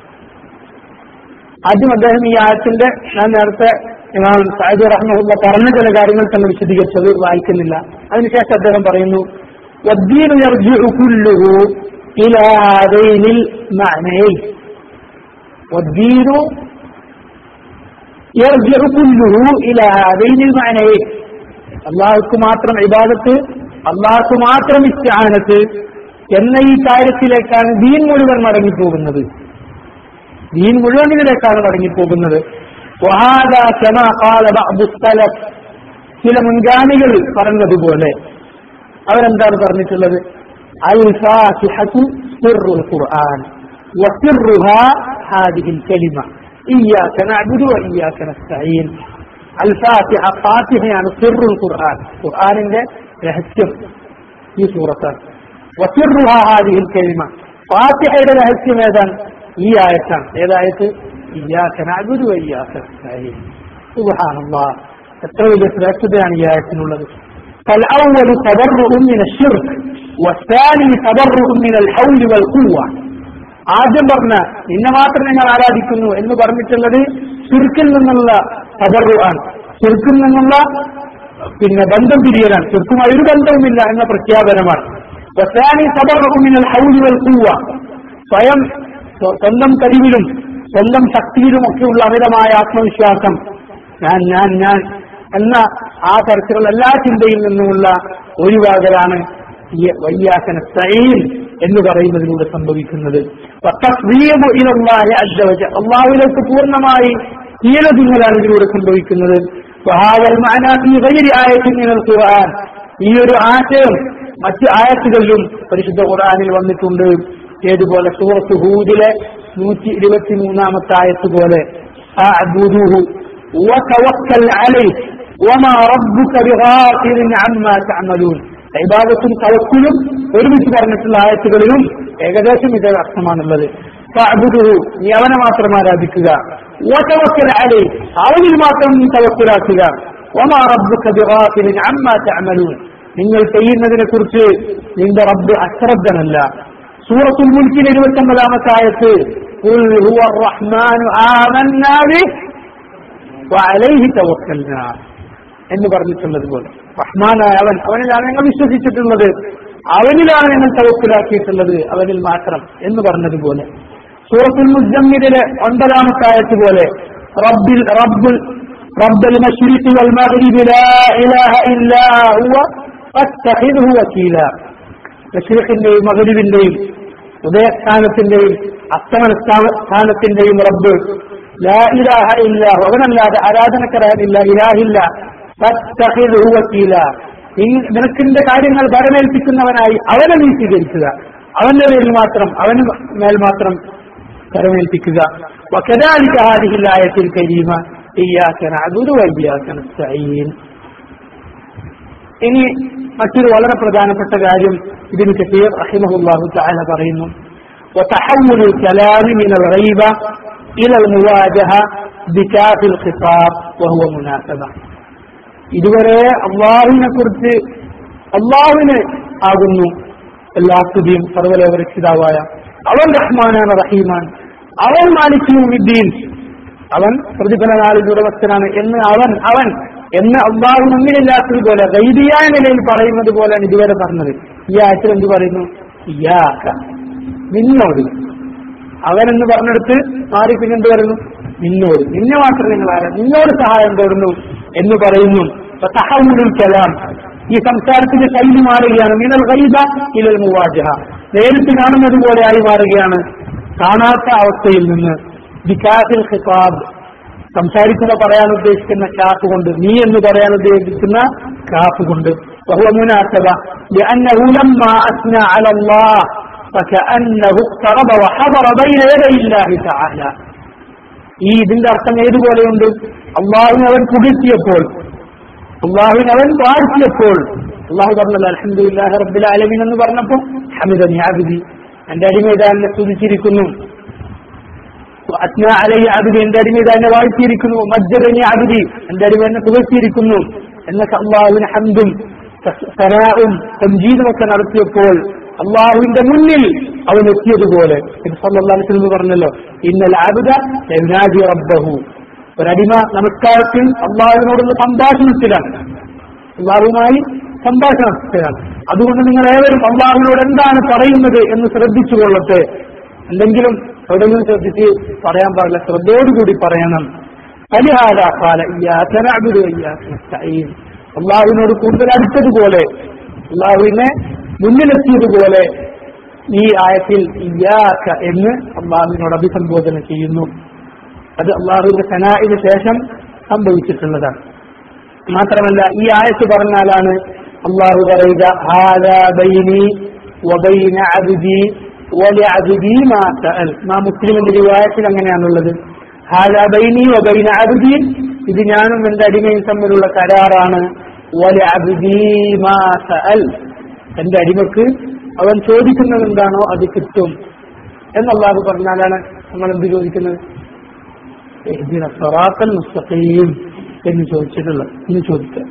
ആദ്യം അദ്ദേഹം ഈ ആയത്തിന്റെ ഞാൻ നേരത്തെ ഇമാം സായിദ് റഹ്മുള്ള പറഞ്ഞ ചില കാര്യങ്ങൾ തന്നെ വിശദീകരിച്ചത് വായിക്കുന്നില്ല അതിനുശേഷം അദ്ദേഹം പറയുന്നു والدين يرجع كله إلى هذين المعنيين والدين يرجع كله إلى هذين المعنيين അള്ളാഹുക്ക് മാത്രം ഇബാദത്ത് അള്ളാഹുക്ക് മാത്രം ഇസ്റ്റാനത്ത് എന്ന ഈ കാര്യത്തിലേക്കാണ് ദീൻ മുഴുവൻ മടങ്ങിപ്പോകുന്നത് ദീൻ മുഴുവൻ ഇതിലേക്കാണ് മടങ്ങിപ്പോകുന്നത് وهذا كما قال بعض السلف ചില മുൻഗാമികൾ പറഞ്ഞതുപോലെ അവരെന്താണ് പറഞ്ഞിട്ടുള്ളത് അൽ ഫാത്തിഹത്തു സിറുൽ ഖുർആൻ وسرها هذه الكلمة إياك نعبد وإياك نستعين الفاتحة فاتحة سر القرآن قرآن രഹസ്യം ഈ സൂറത്താണ് വസിറുഹ ഹാദിഹി الكلمة ഫാത്തിഹയുടെ രഹസ്യം ഏതാണ് ഈ ആയത്താണ് ഏതായത് ഇയ്യാക നഅ്ബുദു വഇയ്യാക നസ്തഈൻ സുബ്ഹാനല്ലാഹ് എത്ര വലിയ ശ്രേഷ്ഠതയാണ് ഈ ആയത്തിനുള്ളത് فالأول تبرؤ من الشرك والثاني تبرؤ من الحول والقوة ആദ്യം പറഞ്ഞ നിന്നെ മാത്രം ഞങ്ങൾ ആരാധിക്കുന്നു എന്ന് പറഞ്ഞിട്ടുള്ളത് ചുരുക്കിൽ നിന്നുള്ള തബറു ആണ് ചുരുക്കിൽ നിന്നുള്ള പിന്നെ ബന്ധം പിരിയലാണ് ചുരുക്കുമായി ഒരു ബന്ധവുമില്ല എന്ന പ്രഖ്യാപനമാണ് വസാനി തബറുമിനൽ ഹൗലിവൽ കൂവ സ്വയം സ്വ- സ്വന്തം കഴിവിലും സ്വന്തം ശക്തിയിലും ഒക്കെയുള്ള അമിതമായ ആത്മവിശ്വാസം ഞാൻ ഞാൻ ഞാൻ എന്ന ആ തരത്തിലുള്ള എല്ലാ ചിന്തയിൽ നിന്നുമുള്ള ഒഴിവാകലാണ് ഈ വയ്യാസന സൈൻ എന്ന് പറയുന്നതിലൂടെ സംഭവിക്കുന്നത് വത്തസ്ദീഖു ഇലല്ലാഹി അസ്സ വജൽ. അള്ളാഹുവിലേക്ക് പൂർണ്ണമായി കീഴതിങ്ങലാണ് ഇതിലൂടെ സംഭവിക്കുന്നത് വഹാദൽ മഅന ഫീ ഗൈരി ആയത്തിൻ മിനൽ ഖുർആൻ ഈ ഒരു ആശയം മറ്റ് ആയത്തുകളിലും പരിശുദ്ധ ഖുർആനിൽ വന്നിട്ടുണ്ട് ഏതുപോലെ സൂറത്ത് ഹൂദിലെ നൂറ്റി ഇരുപത്തി മൂന്നാമത്തെ ആയത്ത് പോലെ അഅ്ബുദുഹു വതവക്കൽ അലൈഹി വമാ റബ്ബുക ബിഗാഫിലിൻ അമ്മാ തഅമലൂൻ ഇബാദത്തും തവക്കുലും ഒരുമിച്ച് പറഞ്ഞിട്ടുള്ള ആയത്തുകളിലും ഏകദേശം ഇതേ അർത്ഥമാണുള്ളത് ഫഅ്ബുദുഹു നീ അവനെ മാത്രം ആരാധിക്കുക വതവക്കൽ അലൈഹി അവനിൽ മാത്രം നീ തവക്കുലാക്കുക വമാ റബ്ബുക ബിഗാഫിലിൻ അമ്മാ തഅമലൂൻ നിങ്ങൾ ചെയ്യുന്നതിനെ കുറിച്ച് നിന്റെ റബ്ബ് അശ്രദ്ധനല്ല സൂറത്തുൽ മുൽക്കിൽ ഇരുപത്തൊമ്പതാമത്തെ ആയത്ത് ഖുൽ ഹുവ റഹ്മാനു ആമന്നാ ബിഹി വഅലൈഹി തവക്കൽനാ എന്ന് പറഞ്ഞിട്ടുള്ളത് പോലെ റഹ്മാനായ അവൻ അവനിലാണ് ഞങ്ങൾ വിശ്വസിച്ചിട്ടുള്ളത് അവനിലാണ് ഞങ്ങൾ തവക്കുലാക്കിയിട്ടുള്ളത് അവനിൽ മാത്രം എന്ന് പറഞ്ഞതുപോലെ സൂറത്തുൽ മുജമ്മിദിലെ ഒൻപതാമത്തെ ആയത്ത് പോലെ റബ്ബിൽ റബ്ബുൽ رب المشرق والمغرب لا إله إلا هو فاتخذه وكيلا മഷീഖിന്റെയും മകരിവിന്റെയും ഉദയസ്ഥാനത്തിന്റെയും അസ്തമന സ്ഥാനത്തിന്റെയും റബ്ബ് ലാ ഇലാഹ ഇല്ലാഹു അവനല്ലാതെ ആരാധനക്കരാനില്ല ഇലാഹില്ല ഫത്തഖിദ്ഹു വക്കീല നിൻ- നിനക്കിന്റെ കാര്യങ്ങൾ ഭരമേൽപ്പിക്കുന്നവനായി അവനെ നീ സ്വീകരിക്കുക അവന്റെ പേരിൽ മാത്രം അവന് മേൽ മാത്രം ഭരമേൽപ്പിക്കുക وكذلك هذه الآية الكريمة إياك نعبد وإياك نستعين ഇനി മറ്റൊരു വളരെ പ്രധാനപ്പെട്ട കാര്യം ഇതിന് കസീർ റഹിമഹുല്ലാഹു തആല പറയുന്നു وتحول الكلام من الغيبة إلى المواجهة بكاف الخطاب وهو مناسبة ഇതുവരെ അള്ളാഹുവിനെ കുറിച്ച് അള്ളാഹുവിന് ആകുന്നു എല്ലാ സ്തുതിയും സർവലോകരക്ഷിതാവായ അവൻ റഹ്മാനാണ് റഹീമാൻ അവൻ മാലിക്കുദ്ദീൻ അവൻ പ്രതിഫല നാളിൽ ഉടമസ്ഥനാണ് എന്ന് അവൻ അവൻ എന്ന് അള്ളാഹു മുന്നിലില്ലാത്തതുപോലെ ഗൈബിയായ നിലയിൽ പറയുന്നത് പോലെയാണ് ഇതുവരെ പറഞ്ഞത് ഈ ആഴ്ച എന്ത് പറയുന്നു ഇയാക്ക നിന്നോട് അവനെന്ന് പറഞ്ഞെടുത്ത് മാറി പിന്നെന്ത് പറയുന്നു നിന്നോട് നിന്നെ മാത്രം നിങ്ങൾ ആരാ നിന്നോട് സഹായം തേടുന്നു എന്ന് പറയുന്നു അപ്പൊ തഹവുലുൽ കലാം ഈ സംസാരത്തിന്റെ ശൈലി മാറുകയാണ് മിനൽ ഗൈബ ഇലൽ മുവാജഹ നേരിട്ട് കാണുന്നത് പോലെ ആയി മാറുകയാണ് കാണാത്ത അവസ്ഥയിൽ നിന്ന് വികാസിൽ ഖിതാബ് സംസാരിക്കുമ്പോൾ പറയാൻ ഉദ്ദേശിക്കുന്ന കാഫ് കൊണ്ട് നീ എന്ന് പറയാൻ ഉദ്ദേശിക്കുന്ന കാഫ് കൊണ്ട് وهو مناسبة لأنه لما أثنى على الله فكأنه اقترب وحضر بين يدي الله تعالى ഈ ഇതിന്റെ അർത്ഥം ഏതുപോലെയുണ്ട് അള്ളാഹുവിനെ അവൻ പുകഴ്ത്തിയപ്പോൾ അള്ളാഹുവിനെ അവൻ വാഴ്ത്തിയപ്പോൾ അള്ളാഹു പറഞ്ഞല്ലോ അലഹമുല്ലാഹി റബ്ബിൽ ആലമീൻ എന്ന് പറഞ്ഞപ്പോൾ ഹമിദനി ആബിദി എന്റെ അടിമ ഇതാ എന്നെ സ്തുതിച്ചിരിക്കുന്നു അത്ന അലൈ അബിദി എന്റെ അടിമ ഇതാ എന്നെ വാഴ്ത്തിയിരിക്കുന്നു മജ്ജദനി അബിദി എന്റെ അടിമ എന്നെ പുകഴ്ത്തിയിരിക്കുന്നു എന്നൊക്കെ അള്ളാഹുവിന് ഹംദും സനാവും സംജീതും ഒക്കെ നടത്തിയപ്പോൾ അള്ളാഹുവിന്റെ മുന്നിൽ അവൻ എത്തിയതുപോലെ എന്ന് പറഞ്ഞല്ലോ ഇന്നൽ ആബിദ യനാദി റബ്ബഹു ഒരടിമ നമസ്കാരത്തിൽ അള്ളാഹുവിനോടുള്ള സംഭാഷണത്തിലാണ് അള്ളാഹുവുമായി സംഭാഷണത്തിലാണ് അതുകൊണ്ട് നിങ്ങൾ ഏവരും അള്ളാഹുവിനോട് എന്താണ് പറയുന്നത് എന്ന് ശ്രദ്ധിച്ചു കൊള്ളട്ടെ എന്തെങ്കിലും എവിടെയെങ്കിലും ശ്രദ്ധിച്ച് പറയാൻ പാടില്ല ശ്രദ്ധയോടുകൂടി പറയണം അള്ളാഹുവിനോട് കൂടുതൽ അടുത്തതുപോലെ അള്ളാഹുവിനെ മുന്നിലെത്തിയതുപോലെ ഈ ആയത്തിൽ ഇയാക്ക എന്ന് അള്ളാഹുവിനോട് അഭിസംബോധന ചെയ്യുന്നു അത് അള്ളാഹുവിന്റെ സനായിന് ശേഷം സംഭവിച്ചിട്ടുള്ളതാണ് മാത്രമല്ല ഈ ആയത്ത് പറഞ്ഞാലാണ് അള്ളാഹു പറയുക ഹാദാ ബൈനി വബൈന അബ്ദി വലിഅബ്ദി മാ സഅൽ മാ മുസ്ലിമിന്റെ റിവായത്തിൽ അങ്ങനെയാണുള്ളത് ഹാദാ ബൈനി വബൈന അബ്ദി ഇത് ഞാനും എന്റെ അടിമയും തമ്മിലുള്ള കരാറാണ് വലിഅബ്ദി മാ സഅൽ എന്റെ അടിമക്ക് അവൻ ചോദിക്കുന്നത് എന്താണോ അത് കിട്ടും എന്നല്ലാഹു പറഞ്ഞാലാണ് നമ്മൾ എന്ത് ചോദിക്കുന്നത് ഇഹ്ദിന സിറാത്തൽ മുസ്തഖീം എന്ന് ചോദിച്ചിട്ടുള്ളത് ഇന്ന് ചോദിക്കുക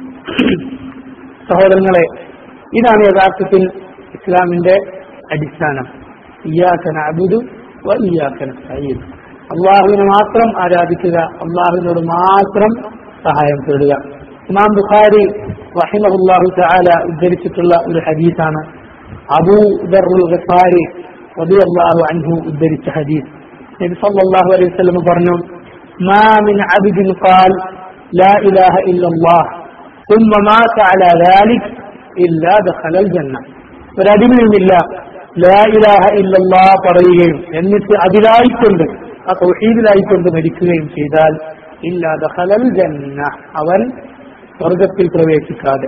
സഹോദരങ്ങളെ ഇതാണ് യഥാർത്ഥത്തിൽ ഇസ്ലാമിന്റെ അടിസ്ഥാനം ഇയാക്കന അബുദു വ ഇയാക്കന സയ്യിൻ അള്ളാഹുവിനെ മാത്രം ആരാധിക്കുക അള്ളാഹുവിനോട് മാത്രം സഹായം തേടുക ഇമാം ബുഖാരി റഹിമഹുല്ലാഹു തആല ഉദ്ധരിച്ചിട്ടുള്ള ഒരു ഹദീസാണ് അബൂ ദർറുൽ ഗഫാരി റളിയല്ലാഹു അൻഹു ഉദ്ധരിച്ച ഹദീസ് നബി സല്ലല്ലാഹു അലൈഹി വസല്ലം പറഞ്ഞു ما من عبد قال لا إله إلا الله ثم مات على ذلك إلا دخل الجنة ഒരടിമയുമില്ല ലാ ഇലാഹ ഇല്ലല്ലാ പറയുകയും എന്നിട്ട് അതിലായിക്കൊണ്ട് ആ തൗഹീദിലായിക്കൊണ്ട് മരിക്കുകയും ചെയ്താൽ ഇല്ലാ ദഖലൽ ജന്ന അവൻ സ്വർഗത്തിൽ പ്രവേശിക്കാതെ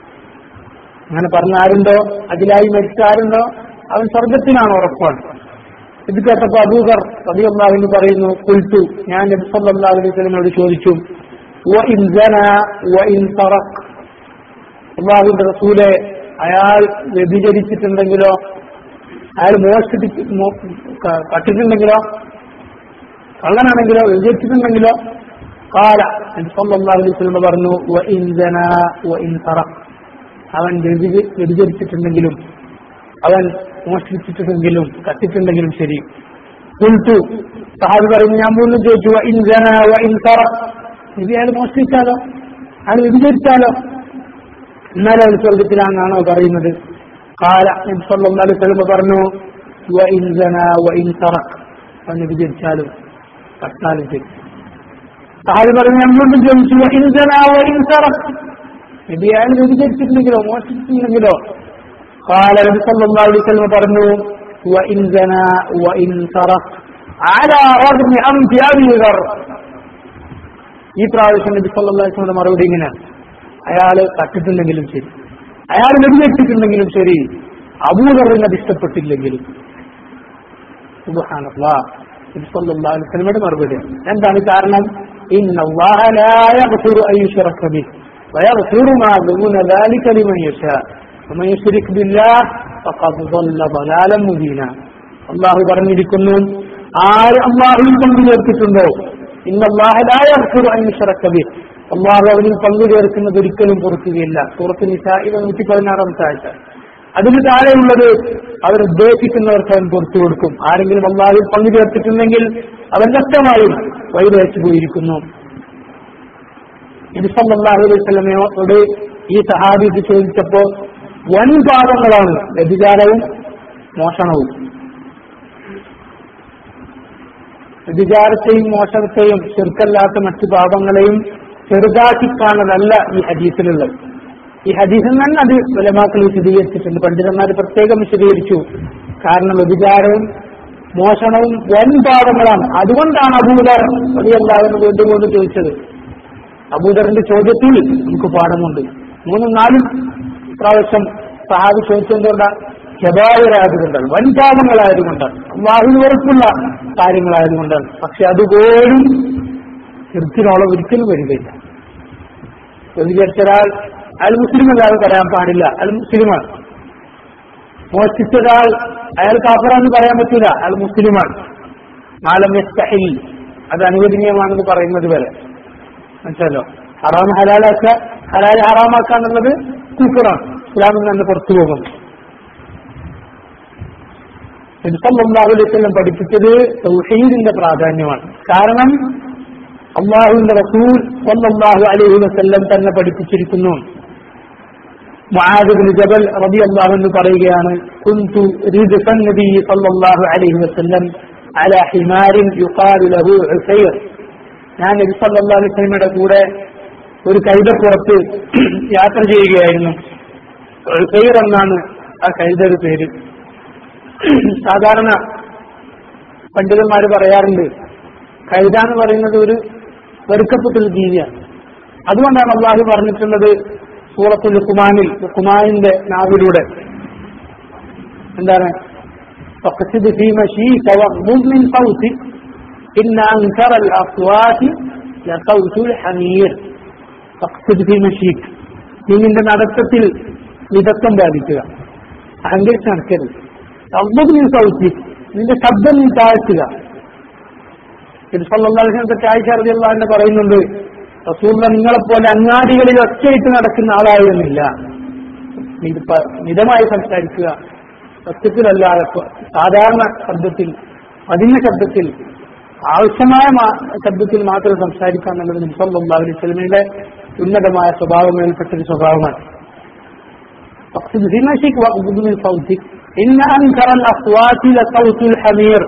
അങ്ങനെ പറഞ്ഞ ആരുണ്ടോ അതിലായി മരിച്ച ആരുണ്ടോ അവൻ സ്വർഗത്തിനാണ് ഉറപ്പാണ് ഇത് കേട്ടപ്പോ അബൂദർ റബിഅള്ളാഹുവിന് പറയുന്നു കുൽത്തു ഞാൻ നബി സല്ലല്ലാഹു അലൈഹി വസല്ലമയോട് ചോദിച്ചു വഇൻ സന വഇൻ തറക് അള്ളാഹുവിന്റെ റസൂലെ അയാൾ വ്യഭിചരിച്ചിട്ടുണ്ടെങ്കിലോ അയാൾ മോഷ്ടിച്ച് കട്ടിട്ടുണ്ടെങ്കിലോ കള്ളനാണെങ്കിലോ വ്യഭിചരിച്ചിട്ടുണ്ടെങ്കിലോ കാല നബി സല്ലല്ലാഹു അലൈഹി വസല്ലം പറഞ്ഞു വഇൻ സന വഇൻ തറക് അവൻ വ്യഭിച- വ്യഭിചരിച്ചിട്ടുണ്ടെങ്കിലും അവൻ മോഷ്ടിച്ചിട്ടുണ്ടെങ്കിലും കത്തിട്ടുണ്ടെങ്കിലും ശരി കുൽത്തു സഹാബി പറയുന്നു ഞാൻ വീണ്ടും ചോദിച്ചു "വ ഇൻ ജന വ ഇൻ സറ ഇത് അയാൾ മോഷ്ടിച്ചാലോ അയാൾ വ്യഭിചരിച്ചാലോ എന്നാലും അയാൾ സ്വർഗത്തിലാണെന്നാണോ പറയുന്നത് കാല നബി സല്ലല്ലാഹു അലൈഹി വസല്ലം പറഞ്ഞു "വ ഇൻ ജന വ ഇൻ സറ അവൻ വ്യഭിചരിച്ചാലും കത്താലും ശരി സഹാബി പറഞ്ഞു ഞാൻ വീണ്ടും ചോദിച്ചു "വ ഇൻ ജന വ ഇൻ സറ ഇത് അയാൾ വ്യഭിചരിച്ചിട്ടുണ്ടെങ്കിലോ മോഷ്ടിച്ചിട്ടുണ്ടെങ്കിലോ قال النبي صلى الله عليه وسلم പറഞ്ഞു وإن زنا وإن سرق على رغم أنف أبي ذر ഈ പ്രാവശ്യം നബി സല്ലല്ലാഹു അലൈഹി വസല്ലം മറുപടി ഇങ്ങനെ അയാള് കട്ടിട്ടുണ്ടെങ്കിലും ശരി അയാൾ വ്യഭിചരിച്ചിട്ടുണ്ടെങ്കിലും ശരി അബൂദറിന് അത് ഇഷ്ടപ്പെട്ടില്ലെങ്കിലും സുബ്ഹാനല്ലാഹ് നബി സല്ലല്ലാഹു അലൈഹി വസല്ലമയുടെ മറുപടി എന്താണ് കാരണം ഇന്ന അല്ലാഹ ലാ യഗ്ഫിറു അൻ യുശ്റക ബിഹി വയഗ്ഫിറു മാ ദൂന ذلك لمن يشاء ومن يشرك بالله فقد ضل ضلالا مبينا അള്ളാഹു പറഞ്ഞിരിക്കുന്നു ആര് അള്ളാഹുവിൽ പങ്കു ചേർത്തിട്ടുണ്ടോ ഇന്ന് അള്ളാഹുലായ അള്ളാഹു അവനിൽ പങ്കു ചേർക്കുന്നത് ഒരിക്കലും പൊറുക്കുകയില്ല സൂറത്ത് നിസായിലെ നൂറ്റി പതിനാറാമത്തെ ആഴ്ച അതിന് താഴെയുള്ളത് അവർ ഉദ്ദേശിക്കുന്നവർക്ക് അവൻ പുറത്തു കൊടുക്കും ആരെങ്കിലും അള്ളാഹുവിൽ പങ്കു ചേർത്തിട്ടുണ്ടെങ്കിൽ അവൻ നഷ്ടമായും വഴിവെച്ചു പോയിരിക്കുന്നു നബി സല്ലല്ലാഹു അലൈഹി വസല്ലമയോട് ഈ സഹാബി ഇത് ചോദിച്ചപ്പോ വൻ പാപങ്ങളാണ് വ്യഭിചാരവും മോഷണവും വ്യഭിചാരത്തെയും മോശത്തെയും ചെറുക്കല്ലാത്ത മറ്റു പാപങ്ങളെയും ചെറുതാക്കി കാണലല്ല ഈ ഹദീസിലുള്ളത് ഈ ഹദീസിൽ തന്നെ അത് വലമാക്കൾ വിശദീകരിച്ചിട്ടുണ്ട് പണ്ഡിതന്മാർ പ്രത്യേകം വിശദീകരിച്ചു കാരണം വ്യഭിചാരവും മോഷണവും വൻ പാപങ്ങളാണ് അതുകൊണ്ടാണ് അബൂദർ വലിയല്ലാതെന്ന് വീണ്ടും വീണ്ടും ചോദിച്ചത് അബൂദറിന്റെ ചോദ്യത്തിൽ നമുക്ക് പാഠമുണ്ട് മൂന്നും നാലും പ്രാവശ്യം സഹാബി ചോദിച്ചതുകൊണ്ടാണ് ജബായരായതുകൊണ്ടാണ് വൻ പാപങ്ങളായതുകൊണ്ടാണ് അള്ളാഹുവിന് വെറുപ്പുള്ള കാര്യങ്ങളായതുകൊണ്ടാണ് പക്ഷെ അതുപോലും ചെറുത്തിനോളം ഒരിക്കലും വരികയില്ല വ്യഭിചരിച്ച ഒരാൾ അയാൾ മുസ്ലിം അല്ലാതെ പറയാൻ പാടില്ല അയാൾ മുസ്ലിമാണ് മോഷ്ടിച്ച ഒരാൾ അയാൾ കാഫറാന്ന് പറയാൻ പറ്റില്ല അയാൾ മുസ്ലിമാണ് നാലം യസ്തഹിൽ അത് അനുവദനീയമാണെന്ന് പറയുന്നത് വരെ മനസ്സിലല്ലോ ഹറാം ഹലാലാക്ക ഹലാൽ ഹറാമാക്കുക എന്നുള്ളത് കുഫറാണ് ഇസ്ലാമിൽ നിന്ന് പുറത്തു പോകുന്നു സല്ലാഹുലം പഠിപ്പിച്ചത് തൗഹീദിന്റെ പ്രാധാന്യമാണ് കാരണം അള്ളാഹുവിന്റെ റസൂൽ സല്ലല്ലാഹു അലൈഹി വസല്ലം തന്നെ പഠിപ്പിച്ചിരിക്കുന്നു മുആദ് ബിൻ ജബൽ റളിയല്ലാഹു അൻഹു പറയുകയാണ് കുൻതു റിദ്ഫൻ നബി സല്ലല്ലാഹു അലൈഹി വസല്ലം അലാ ഹിമാരിൻ യുഖാലു ലഹു ഉസൈർ ഞാൻ നബി സല്ലല്ലാഹു അലൈഹി വസല്ലമയുടെ കൂടെ ഒരു കൈതപ്പുറത്ത് യാത്ര ചെയ്യുകയായിരുന്നു ഉസൈർ എന്നാണ് ആ കൈതയുടെ പേര് സാധാരണ പണ്ഡിതന്മാർ പറയാറുണ്ട് കൈത എന്ന് പറയുന്നത് ഒരു വെറുക്കപ്പെട്ടൊരു ജീവിയാണ് അതുകൊണ്ടാണ് അള്ളാഹു പറഞ്ഞിട്ടുള്ളത് സൂറത്തുൽ ലുക്കുമാനിൽ ലുക്കുമാനിന്റെ നാവിലൂടെ എന്താണ് فاقصد في مشيك واغضض من صوتك إن أنكر الأصوات لصوت الحمير فاقصد في مشيك നീ നിന്റെ നടത്തത്തിൽ മിതത്വം പാലിക്കുക അഹങ്കരിച്ച് നടക്കരുത് അബ്ബുദ് നീ സൗത്തി നിന്റെ ശബ്ദം നീ താഴ്ത്തുക ഇത് സല്ലാഹുത്തെ ആയിഷ റളിയല്ലാഹു അൻഹ പറയുന്നുണ്ട് റസൂല്ല നിങ്ങളെപ്പോലെ അങ്ങാടികളിൽ ഒറ്റയിട്ട് നടക്കുന്ന ആളായിരുന്നില്ല ഇത് പ- മിതമായി സംസാരിക്കുക സത്യത്തിലല്ലാതെ പ- സാധാരണ ശബ്ദത്തിൽ പതിഞ്ഞ ശബ്ദത്തിൽ ആവശ്യമായ മാ- ശബ്ദത്തിൽ മാത്രം സംസാരിക്കുക എന്നുള്ളത് നിസല്ലാഹു അലൈഹി സ്വലമിയുടെ ഉന്നതമായ സ്വഭാവമേൽപ്പെട്ടൊരു സ്വഭാവമാണ് فاقصد في مشيك واغضض من صوتك إن أنكر الأصوات لصوت الحمير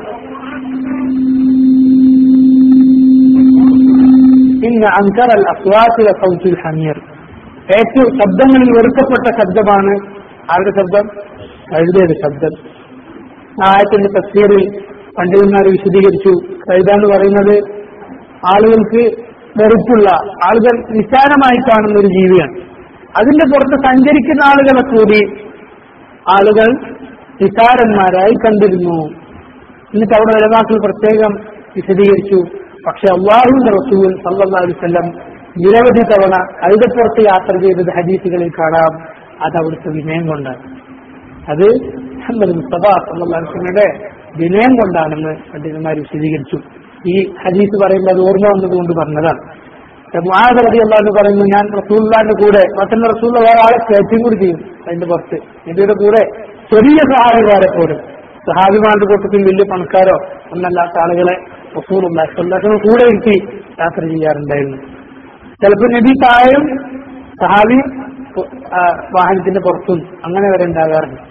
ഇന്ന അങ്കർ അൽ അസ്വാസില സൗത്തുൽ ഹമീർ ഏറ്റവും ശബ്ദങ്ങളിൽ വെറുക്കപ്പെട്ട ശബ്ദമാണ് ആരുടെ ശബ്ദം കഴുതയുടെ ശബ്ദം ആ ആയത്തിന്റെ തസ്തീറിൽ പണ്ഡിതന്മാർ വിശദീകരിച്ചു കഴുത എന്ന് പറയുന്നത് ആളുകൾക്ക് വെറുപ്പുള്ള ആളുകൾ നിസ്സാരമായി കാണുന്ന ഒരു ജീവിയാണ് അതിന്റെ പുറത്ത് സഞ്ചരിക്കുന്ന ആളുകളെ കൂടി ആളുകൾ നിസാരന്മാരായി കണ്ടിരുന്നു എന്നിട്ട് അവിടെ നിലവാക്കൾ പ്രത്യേകം വിശദീകരിച്ചു പക്ഷെ അള്ളാഹുവിന്റെ റസൂൽ സല്ലല്ലാഹു അലൈഹി വസല്ലം നിരവധി തവണ കഴുതപ്പുറത്ത് യാത്ര ചെയ്തത് ഹദീസുകളിൽ കാണാം അത് അവിടുത്തെ വിനയം കൊണ്ടാണ് അത് മുഹമ്മദ് മുസ്തഫ സല്ലല്ലാഹു അലൈഹി വസല്ലമയുടെ വിനയം കൊണ്ടാണെന്ന് പണ്ഡിതന്മാർ വിശദീകരിച്ചു ഈ ഹദീസ് പറയുമ്പോൾ അത് ഓർമ്മ വന്നതുകൊണ്ട് പറഞ്ഞതാണ് മുആദ് റളിയല്ലാഹു അൻഹു പറയുന്നു ഞാൻ റസൂലുള്ളാഹിന്റെ കൂടെ മറ്റുള്ള റസൂൽ വേറെ ആളെ കയറ്റും കൂടി ചെയ്യും അതിന്റെ പുറത്ത് ഇതിന്റെ കൂടെ ചെറിയ സഹാബിമാരെ പോലും സഹാബിമാരുടെ കൂട്ടത്തിൽ വലിയ പണക്കാരോ ഒന്നല്ലാത്ത ആളുകളെ റസൂലുള്ള സ്വന്തം കൂടെ ഇരുത്തി യാത്ര ചെയ്യാറുണ്ടായിരുന്നു ചിലപ്പോൾ നബി താഴെയും സഹാബി ആ, വാഹനത്തിന്റെ പുറത്തും അങ്ങനെ വരെ ഉണ്ടാകാറുണ്ട്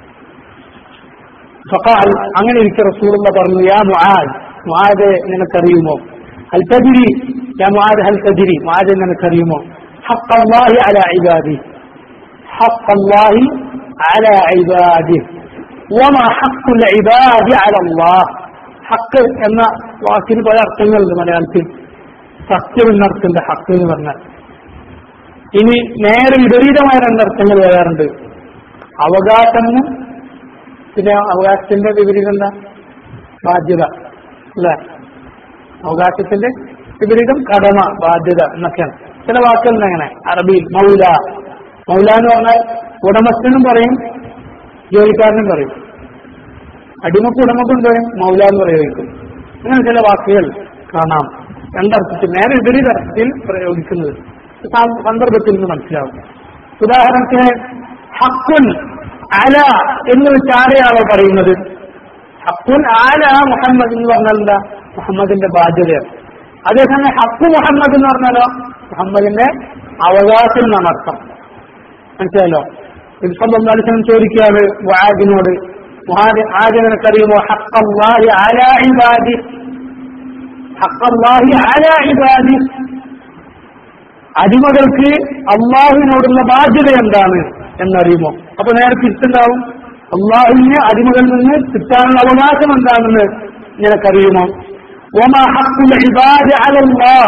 ഫഖാൽ അങ്ങനെ ഇരിക്കെ റസൂലുള്ള പറഞ്ഞു യാ മുആദ് മുആദ് നിനക്കറിയുമോ ഹൽ തദ്രി യാ മുആദ് ഹൽ തദ്രി മുആദ് നിനക്കറിയുമോ حق الله على عباده حق الله على عباده وما حق العباد على الله ഹക്ക് എന്ന വാക്കിന് പല അർത്ഥങ്ങളുണ്ട് മലയാളത്തിൽ സത്യം എന്നർത്ഥത്തിന്റെ ഹക്ക് എന്ന് പറഞ്ഞാൽ ഇനി നേരെ വിപരീതമായ രണ്ടർത്ഥങ്ങൾ വരാറുണ്ട് അവകാശം എന്നും പിന്നെ അവകാശത്തിന്റെ വിപരീതം എന്താ ബാധ്യത അല്ലെ അവകാശത്തിന്റെ വിപരീതം കടമ ബാധ്യത എന്നൊക്കെയാണ് ചില വാക്കുകളുണ്ട് അങ്ങനെ അറബിയിൽ മൗല മൗല എന്ന് പറഞ്ഞാൽ ഉടമസ്ഥനും പറയും ജോലിക്കാരനും പറയും അടിമക്ക് ഉടമക്കും പറയും മൗല എന്ന് പ്രയോഗിക്കും അങ്ങനെ ചില വാക്കുകൾ കാണാം രണ്ടർത്ഥത്തിൽ നേരെ വിപരീത അർത്ഥത്തിൽ പ്രയോഗിക്കുന്നത് സ- സന്ദർഭത്തിൽ നിന്ന് മനസ്സിലാവും ഉദാഹരണത്തിന് ഹക്കുൻ അല എന്ന് വെച്ച് ആരെയാണോ പറയുന്നത് ഹക്കുൻ ആല മുഹമ്മദ് എന്ന് പറഞ്ഞാൽ എന്താ മുഹമ്മദിന്റെ ബാധ്യതയാണ് അതേസമയം ഹക്കു മുഹമ്മദ് എന്ന് പറഞ്ഞാലോ മുഹമ്മദിന്റെ അവകാശം എന്നാണ് അർത്ഥം മനസ്സിലായല്ലോ ഇപ്പം ചോദിക്കുകയാണ് വാദിനോട് ആദ്യം നിനക്കറിയുമോ ഹക്കല്ലാഹി അലാ ഇബാദി ഹഖല്ലാഹി അലാ ഇബാദി അടിമകൾക്ക് അള്ളാഹുവിനോടുള്ള ബാധ്യത എന്താണ് എന്നറിയുമോ അപ്പൊ നേരെ തിരിച്ചുണ്ടാവും അള്ളാഹുവിന് അടിമകളിൽ നിന്ന് കിട്ടാനുള്ള അവകാശം എന്താണെന്ന് നിനക്കറിയുമോ وما حق العباد على الله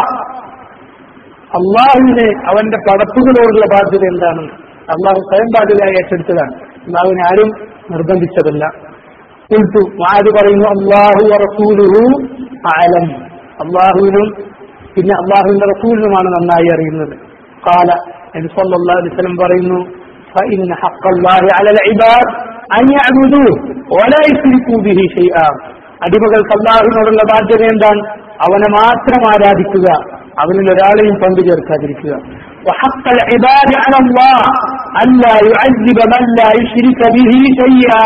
അള്ളാഹുവിന് അവന്റെ പടപ്പുകളോടുള്ള ബാധ്യത എന്താണ് അള്ളാഹു സ്വയം ബാധ്യതയായി ഏറ്റെടുത്തതാണ് അള്ളാഹുവിനെ ആരും നിർബന്ധിച്ചതല്ല ഉൾട്ടു ആര് പറയുന്നു അള്ളാഹു റസൂലുഹു ആലം അള്ളാഹുവിനും പിന്നെ അള്ളാഹുവിന്റെ റസൂലിനുമാണ് നന്നായി അറിയുന്നത് കാല നബി സല്ലല്ലാഹു അലൈഹി വസല്ലം പറയുന്നു فإن حق الله على العباد أن يعبدوه ولا يشركوا به شيئا അടിമകൾക്ക് അള്ളാഹുവിനോടുള്ള ബാധ്യത എന്താണ് അവനെ മാത്രം ആരാധിക്കുക അവനിൽ ഒരാളെയും പങ്കു ചേർക്കാതിരിക്കുക وحق العباد على الله ألا يعذب من لا يشرك به شيئا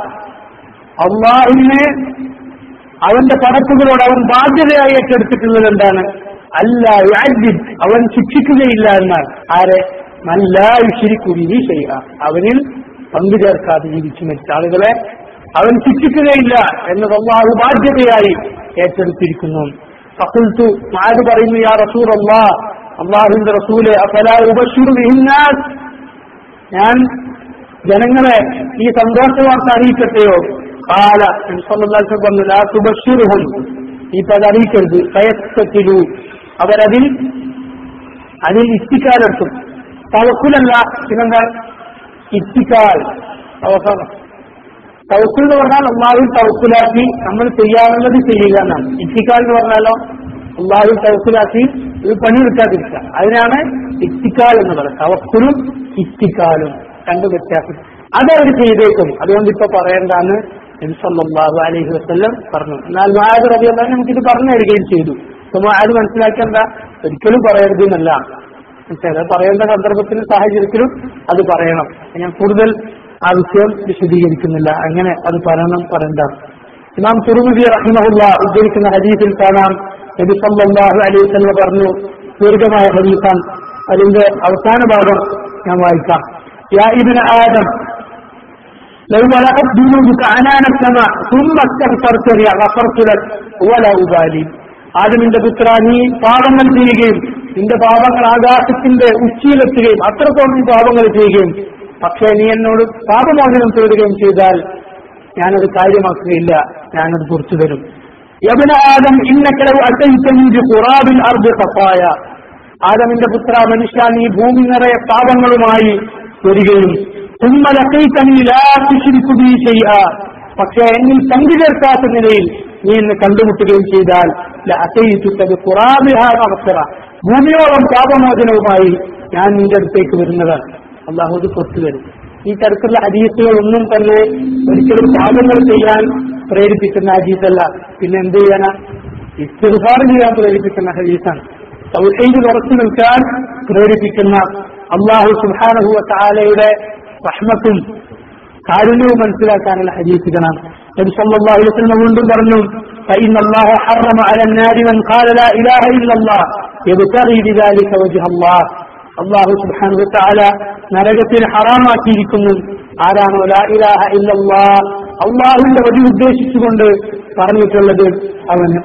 അള്ളാഹുവിനെ അവന്റെ പടപ്പുകളോട് അവൻ ബാധ്യതയായി ഏറ്റെടുത്തിട്ടുള്ളത് എന്താണ് അല്ല യുഅദ്ദിബ് അവൻ ശിക്ഷിക്കുകയില്ല എന്നാണ് ആരെ മല്ലായുഷിരിക്കുരി ചെയ്യുക അവനിൽ പങ്കു ചേർക്കാതെ ജീവിച്ചു മരിച്ച ആളുകളെ അവൻ ശിക്ഷിക്കുകയില്ല എന്നത് അള്ളാഹു ബാധ്യതയായി ഏറ്റെടുത്തിരിക്കുന്നു ഫഖുൽത്തു ആര് പറയുന്നു യാ റസൂൽ അള്ളാഹ് അള്ളാഹുവിന്റെ റസൂലെ അഫലാ ഉബശ്ശിറു ബിഹിന്നാസ് ഞാൻ ജനങ്ങളെ ഈ സന്തോഷ വാർത്ത അറിയിക്കട്ടെയോ കാല പറഞ്ഞു ലാ തുബശ്ശിറുഹും ഈ പല അറിയിക്കരുത് കയക്കത്തിലു അവരതിൽ അതിൽ ഇത്തിക്കാലെടുക്കും തവക്കുലല്ല പിന്നെന്താ ഇത്തിക്കാൽ അവസാനം തവക്കുൽ എന്ന് പറഞ്ഞാൽ അള്ളാഹുവിൽ തവക്കുലാക്കി നമ്മൾ ചെയ്യാനുള്ളത് ചെയ്യുക എന്നാണ് ഇത്തിക്കാൽ എന്ന് പറഞ്ഞാലോ അള്ളാഹുവിൽ തവക്കുലാക്കി ഇത് പണി കിട്ടാതിരിക്കുക അതിനാണ് ഇത്തിക്കാൽ എന്ന് പറയുന്നത് തവക്കുലും ഇത്തിക്കാലും രണ്ട് വ്യത്യാസം അതവർ ചെയ്തേക്കും അതുകൊണ്ട് ഇപ്പൊ പറയേണ്ടാന്ന് നബിസല്ലാഹു അലൈഹി വസ്ല്ലം പറഞ്ഞു എന്നാൽ മായത് റബി അള്ളാഹ് നമുക്കിത് പറഞ്ഞു തരികയും ചെയ്തു അപ്പൊ അത് മനസ്സിലാക്കേണ്ട ഒരിക്കലും പറയരുത് എന്നല്ല മനസ്സിലായത് പറയേണ്ട സന്ദർഭത്തിലും സാഹചര്യത്തിലും അത് പറയണം ഞാൻ കൂടുതൽ ആ വിഷയം വിശദീകരിക്കുന്നില്ല അങ്ങനെ അത് പറയണം പറയണ്ട ഇമാം തുറമുദി റഹിമഹുല്ല ഉദ്ധരിക്കുന്ന ഹദീസിൽ കാണാം നബി സല്ലല്ലാഹു അലൈഹി വസല്ലം പറഞ്ഞു ദീർഘമായ ഹദീസാൻ അതിന്റെ അവസാന ഭാഗം ഞാൻ വായിക്കാം യാ ഇബ്ന ആദം لو ولقت ذنوبك عنان السماء ثم استغفرت لي غفرت لك ولا أبالي ആദമിന്റെ പുത്ര നീ പാപങ്ങൾ ചെയ്യുകയും നിന്റെ പാപങ്ങൾ ആകാശത്തിന്റെ ഉച്ചിയിലെത്തുകയും അത്രത്തോളം നീ പാപങ്ങൾ ചെയ്യുകയും പക്ഷേ നീ എന്നോട് പാപമോചനം തേടുകയും ചെയ്താൽ ഞാനത് കാര്യമാക്കുകയില്ല ഞാനത് കുറിച്ചു തരും യബന ആദം ഇന്നക്കലവ് അസൈത്തഞ്ച് ഖുറാബിൽ അർബ് സഫായ ആദമിന്റെ പുത്ര മനുഷ്യ നീ ഭൂമി നിറയെ പാപങ്ങളുമായി വരികയും ചെയ്യുക പക്ഷെ എന്നിൽ പങ്കുചേർക്കാത്ത നിലയിൽ നീ എന്നെ കണ്ടുമുട്ടുകയും ചെയ്താൽ അവസര ഭൂമിയോളം പാപമോചനവുമായി ഞാൻ നിന്റെ അടുത്തേക്ക് വരുന്നതാണ് അള്ളാഹു അത് പുറത്തു വരും ഈ തരത്തിലുള്ള ഹദീസുകൾ ഒന്നും തന്നെ ഒരിക്കലും പാപങ്ങൾ ചെയ്യാൻ പ്രേരിപ്പിക്കുന്ന ഹദീസല്ല പിന്നെ എന്ത് ചെയ്യാനാ ഇസ്തിഫാർ ചെയ്യാൻ പ്രേരിപ്പിക്കുന്ന ഹദീസാണ് സൗഹൈദ് ഉറച്ചു നിൽക്കാൻ പ്രേരിപ്പിക്കുന്ന അള്ളാഹു സുഹാനഹുവ താലയുടെ റഹ്മത്തും കാരുണ്യവും മനസ്സിലാക്കാനുള്ള ഹദീസുകളാണ് നബി സല്ലല്ലാഹു അലൈഹി വസല്ലം വീണ്ടും പറഞ്ഞു فإن الله حرم على النار من قال لا إله إلا الله يبتغي بذلك وجه الله അള്ളാഹു സുബ്ഹാനഹു വതആല നരകത്തിൽ ഹറാമാക്കിയിരിക്കുന്നു ആരാണോ ലാ ഇലാഹ ഇല്ലല്ലാ അള്ളാഹുവിന്റെ വഴി ഉദ്ദേശിച്ചുകൊണ്ട് പറഞ്ഞിട്ടുള്ളത് അവന്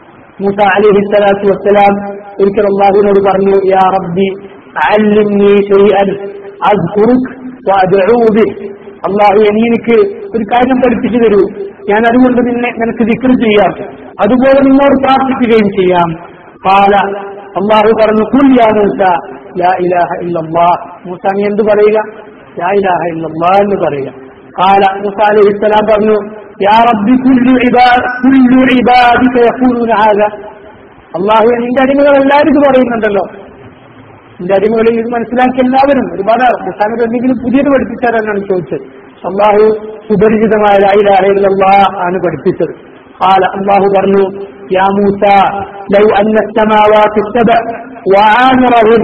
മൂസ അലൈഹി സ്വലാത്തു വസ്സലാം ഒരിക്കൽ അള്ളാഹുവിനോട് പറഞ്ഞു യാ റബ്ബി അല്ലിംനി ഷൈഅൻ അസ്കുറുക് വഅദ്ഉ ബിഹ് അള്ളാഹു ഇനി എനിക്ക് ഒരു കാര്യം പഠിപ്പിച്ചു തരൂ ഞാൻ അതുകൊണ്ട് നിന്നെ നിനക്ക് ദിക്ർ ചെയ്യാം അതുപോലെ നിന്നോട് പ്രാർത്ഥിക്കുകയും ചെയ്യാം പാല അള്ളാഹു പറഞ്ഞു കുൽ യാ മൂസ ലാ ഇലാഹ ഇല്ലല്ലാ മൂസ നീ എന്ത് പറയുക ലാ ഇലാഹ ഇല്ലല്ലാ എന്ന് പറയുക قال موسى عليه السلام പറഞ്ഞു يا رب كل عباد كل عبادك يقولون هذا അള്ളാഹു നിന്റെ അടിമകൾ എല്ലാവരും ഇത് പറയുന്നുണ്ടല്ലോ നിന്റെ അടിമകൾ ഇത് മനസ്സിലാക്കിയ എല്ലാവരും ഒരുപാട് മുസാനത് എന്തെങ്കിലും പുതിയത് പഠിപ്പിച്ചാരാണ് ചോദിച്ചത് അള്ളാഹു സുപരിചിതമായ ലൈലാഹില്ലാ ആണ് പഠിപ്പിച്ചത് قال الله പറഞ്ഞു يا موسى لو أن السماوات السبع وعامرهن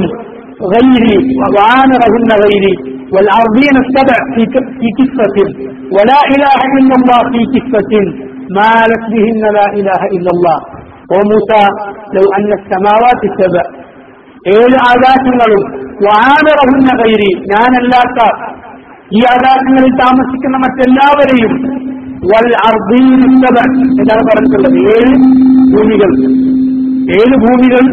غيري وعامرهن غيري والأرضين السبع في في كفة ولا إله إلا الله في كفة مالت بهن لا إله إلا الله وموسى لو أن السماوات السبع ഏഴ് ആകാശങ്ങളും വാനറഹുന്ന കൈരി ഞാനല്ലാത്ത ഈ ആകാശങ്ങളിൽ താമസിക്കുന്ന മറ്റെല്ലാവരെയും വൽ അർദീൻ എന്താണ് പറഞ്ഞിട്ടുള്ളത് ഏഴ് ഭൂമികൾ ഏഴ് ഭൂമികൾ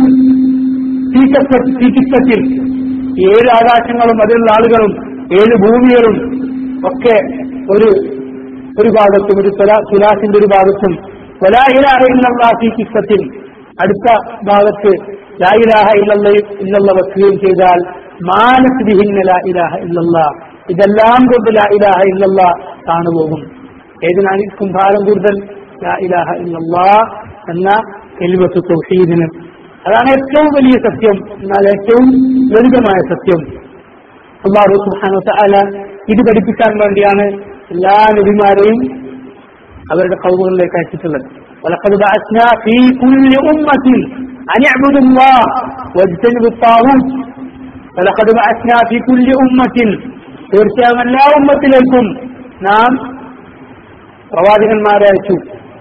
തീക്കത്തിൽ ഏഴ് ആകാശങ്ങളും അതിലുള്ള ആളുകളും ഏഴ് ഭൂമികളും ഒക്കെ ഒരു ഒരു ഭാഗത്തും ഒരു തുലാ- തുലാസിന്റെ ഒരു ഭാഗത്തും വലായിലാഹ ഇല്ലല്ലാ ഫീ കിസ്സത്തിൽ അടുത്ത ഭാഗത്ത് ലായിലാഹ ഇല്ലല്ല ഇല്ലല്ല വെക്കുകയും ചെയ്താൽ മാനസ് ബിഹിന്ന ലാ ഇലാഹ ഇല്ലല്ല ഇതെല്ലാം കൊണ്ട് ലാ ഇലാഹ ഇല്ലല്ല താണുപോകും ഏതിനായിരിക്കും ഭാരം കൂടുതൽ ലാ ഇലാഹ ഇല്ലല്ലാ എന്ന എൽവത്ത് തൗഹീദിന് അതാണ് ഏറ്റവും വലിയ സത്യം എന്നാൽ ഏറ്റവും ലളിതമായ സത്യം അള്ളാഹു സുബ്ഹാനഹു തആല ഇത് പഠിപ്പിക്കാൻ വേണ്ടിയാണ് എല്ലാ നബിമാരെയും അവരുടെ കൗമുകളിലേക്ക് അയച്ചിട്ടുള്ളത് ولقد بعثنا في كل أمة أن اعبدوا الله واجتنبوا الطاغوت ولقد بعثنا في كل أمة തീർച്ചയായും എല്ലാ ഉമ്മത്തിലേക്കും നാം പ്രവാചകന്മാരെ അയച്ചു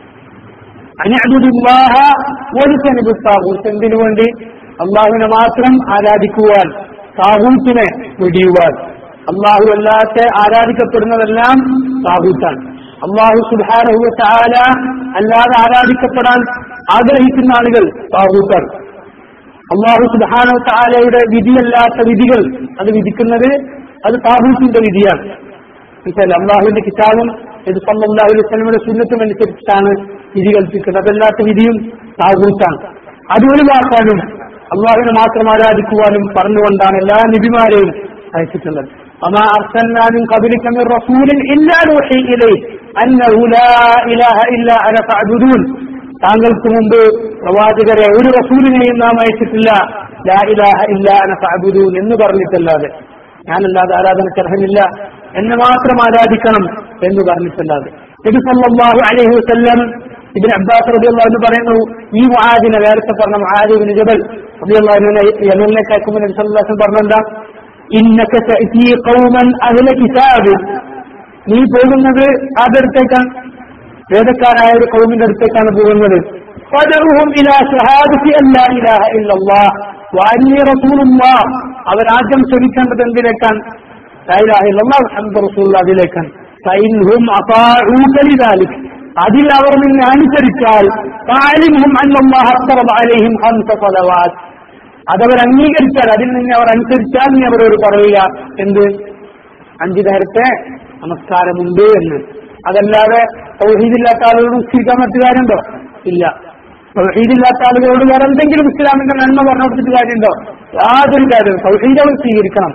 അനഅബുദുല്ലാഹ വജ്തനിബു താഗൂത്ത് എന്തിനു വേണ്ടി അള്ളാഹുവിനെ മാത്രം ആരാധിക്കുവാൻ താഗൂത്തിനെ വെടിയുവാൻ അള്ളാഹു അല്ലാത്ത ആരാധിക്കപ്പെടുന്നതെല്ലാം താഗൂത്താണ് അള്ളാഹു സുബാനഹു താല അല്ലാതെ ആരാധിക്കപ്പെടാൻ ആഗ്രഹിക്കുന്ന ആളുകൾ താഗൂത്താണ് അള്ളാഹു സുബാനോ താലയുടെ വിധിയല്ലാത്ത വിധികൾ അത് വിധിക്കുന്നത് അത് താഹൂത്തിന്റെ വിധിയാണ് മനസ്സിലായി അള്ളാഹുവിന്റെ കിതാബും ഇത് സല്ലാഹു അലൈഹി സ്വലമിയുടെ സുന്നത്തും അനുസരിച്ചാണ് വിധി കൽപ്പിക്കുന്നത് അതല്ലാത്ത വിധിയും താഹൂത്താണ് അത് ഒഴിവാക്കാനും അള്ളാഹുവിനെ മാത്രം ആരാധിക്കുവാനും പറഞ്ഞുകൊണ്ടാണ് എല്ലാ നിബിമാരെയും അയച്ചിട്ടുള്ളത് وما أرسلنا من قبلك من رسول إلا نوحي إليه أنه لا إله إلا أنا فاعبدون താങ്കൾക്ക് മുമ്പ് പ്രവാചകരെ ഒരു റസൂലിനെയും നാം അയച്ചിട്ടില്ല ലാ ഇലാഹ ഇല്ല അന ഫഅബുദൂൻ എന്ന് പറഞ്ഞിട്ടല്ലാതെ ഞാനല്ലാതെ ആരാധനയ്ക്ക് അർഹനില്ല എന്നെ മാത്രം ആരാധിക്കണം എന്ന് പറഞ്ഞിട്ടല്ലാതെ നബി സല്ലല്ലാഹു അലൈഹി വസല്ലം ഇബ്നു അബ്ബാസ് റളിയല്ലാഹു അൻഹു പറയുന്നു ഈ മുആദിനെ നേരത്തെ പറഞ്ഞ മുആദ് ഇബ്നു ജബൽ റളിയല്ലാഹു അൻഹു യമനിലേക്ക് അയക്കുമ്പോൾ നബി സല്ലല്ലാഹു അലൈഹി വസല്ലം പറഞ്ഞെന്താ ഇന്നക തഅതി ഖൗമൻ അഹ്ല കിതാബ് നീ പോകുന്നത് ആദരത്തേക്കാണ് വേദക്കാരായ ഒരു കൗമിന്റെ അടുത്തേക്കാണ് പോകുന്നത് ഫദഉഹും ഇലാ ഷഹാദത്തി അല്ലാ ഇലാഹ ഇല്ലല്ലാഹ് വഅന്നി റസൂലുള്ളാഹ് അവരാദ്യം ക്ഷണിക്കേണ്ടത് എന്തിലേക്കാണ് ലാ ഇലാഹ ഇല്ലല്ലാഹ് മുഹമ്മദ് റസൂലുള്ളാഹ് അതിലേക്കാണ് ഫഇൻഹും അതാഊക ലിദാലിക് അതിൽ അവർ നിന്നെ അനുസരിച്ചാൽ ഫഅലിംഹും അന്നല്ലാഹ അഫ്റദ അലൈഹിം ഖംസ സ്വലവാത്ത് അതവർ അംഗീകരിച്ചാൽ അതിൽ നിന്ന് അവർ അനുസരിച്ചാൽ നീ അവരോട് പറയുക എന്ത് അഞ്ചു നേരത്തെ നമസ്കാരമുണ്ട് എന്ന് അതല്ലാതെ തൗഹീദില്ലാത്ത ആളുകളോട് നിസ്കരിക്കാൻ മറ്റു കാര്യമുണ്ടോ ഇല്ല തൗഹീദില്ലാത്ത ആളുകളോട് വേറെ എന്തെങ്കിലും ഇസ്ലാമിന്റെ നന്മ പറഞ്ഞു കൊടുത്തിട്ട് കാര്യമുണ്ടോ യാതൊരു കാര്യവും തൗഹീദ് അവർ സ്വീകരിക്കണം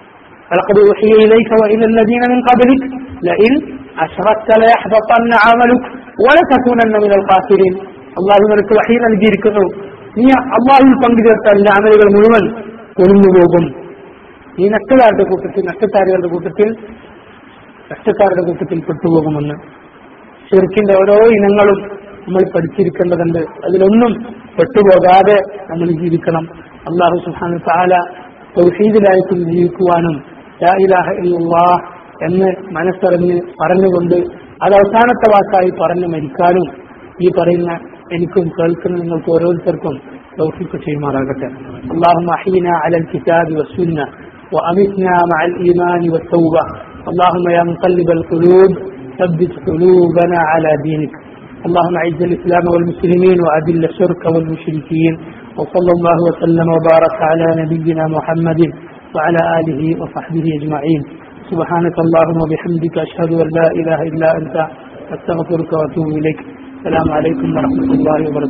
ولقد أوحي إليك وإلى الذين من قبلك لئن أشركت ليحبطن عملك ولتكونن من الخاسرين അള്ളാഹു നിനക്ക് വഹി നൽകിയിരിക്കുന്നു നീ അള്ളാഹുവിൽ പങ്കുചേർത്ത എല്ലാ അമലുകൾ മുഴുവൻ ഒഴിഞ്ഞു പോകും ഈ നഷ്ടക്കാരുടെ കൂട്ടത്തിൽ നഷ്ടക്കാരികളുടെ കൂട്ടത്തിൽ നഷ്ടക്കാരുടെ കൂട്ടത്തിൽ പെട്ടുപോകുമെന്ന് ഷിർക്കിന്റെ ഓരോ ഇനങ്ങളും നമ്മൾ പഠിച്ചിരിക്കേണ്ടതുണ്ട് അതിലൊന്നും പെട്ടുപോകാതെ നമ്മൾ ജീവിക്കണം അള്ളാഹു സുഹാൻ താല തൗഹീദിലായിട്ടും ജീവിക്കുവാനും ലാ ഇലാഹ ഇല്ലല്ലാഹ് എന്ന് മനസ്സറിഞ്ഞ് പറഞ്ഞുകൊണ്ട് അത് അവസാനത്തെ വാക്കായി പറഞ്ഞു മരിക്കാനും ഈ പറയുന്ന എനിക്കും കേൾക്കുന്ന നിങ്ങൾക്ക് ഓരോരുത്തർക്കും തൗഫീഖ് ചെയ്യുമാറാകട്ടെ اللهم احينا على الكتاب والسنه وامتنا مع الايمان والتوبه اللهم يا مقلب القلوب ثبت قلوبنا على دينك اللهم اعز الاسلام والمسلمين واذل الشرك والمشركين وصلى الله وسلم وبارك على نبينا محمد وعلى اله وصحبه اجمعين سبحانك اللهم وبحمدك اشهد ان لا اله الا انت استغفرك واتوب اليك السلام عليكم ورحمه الله وبركاته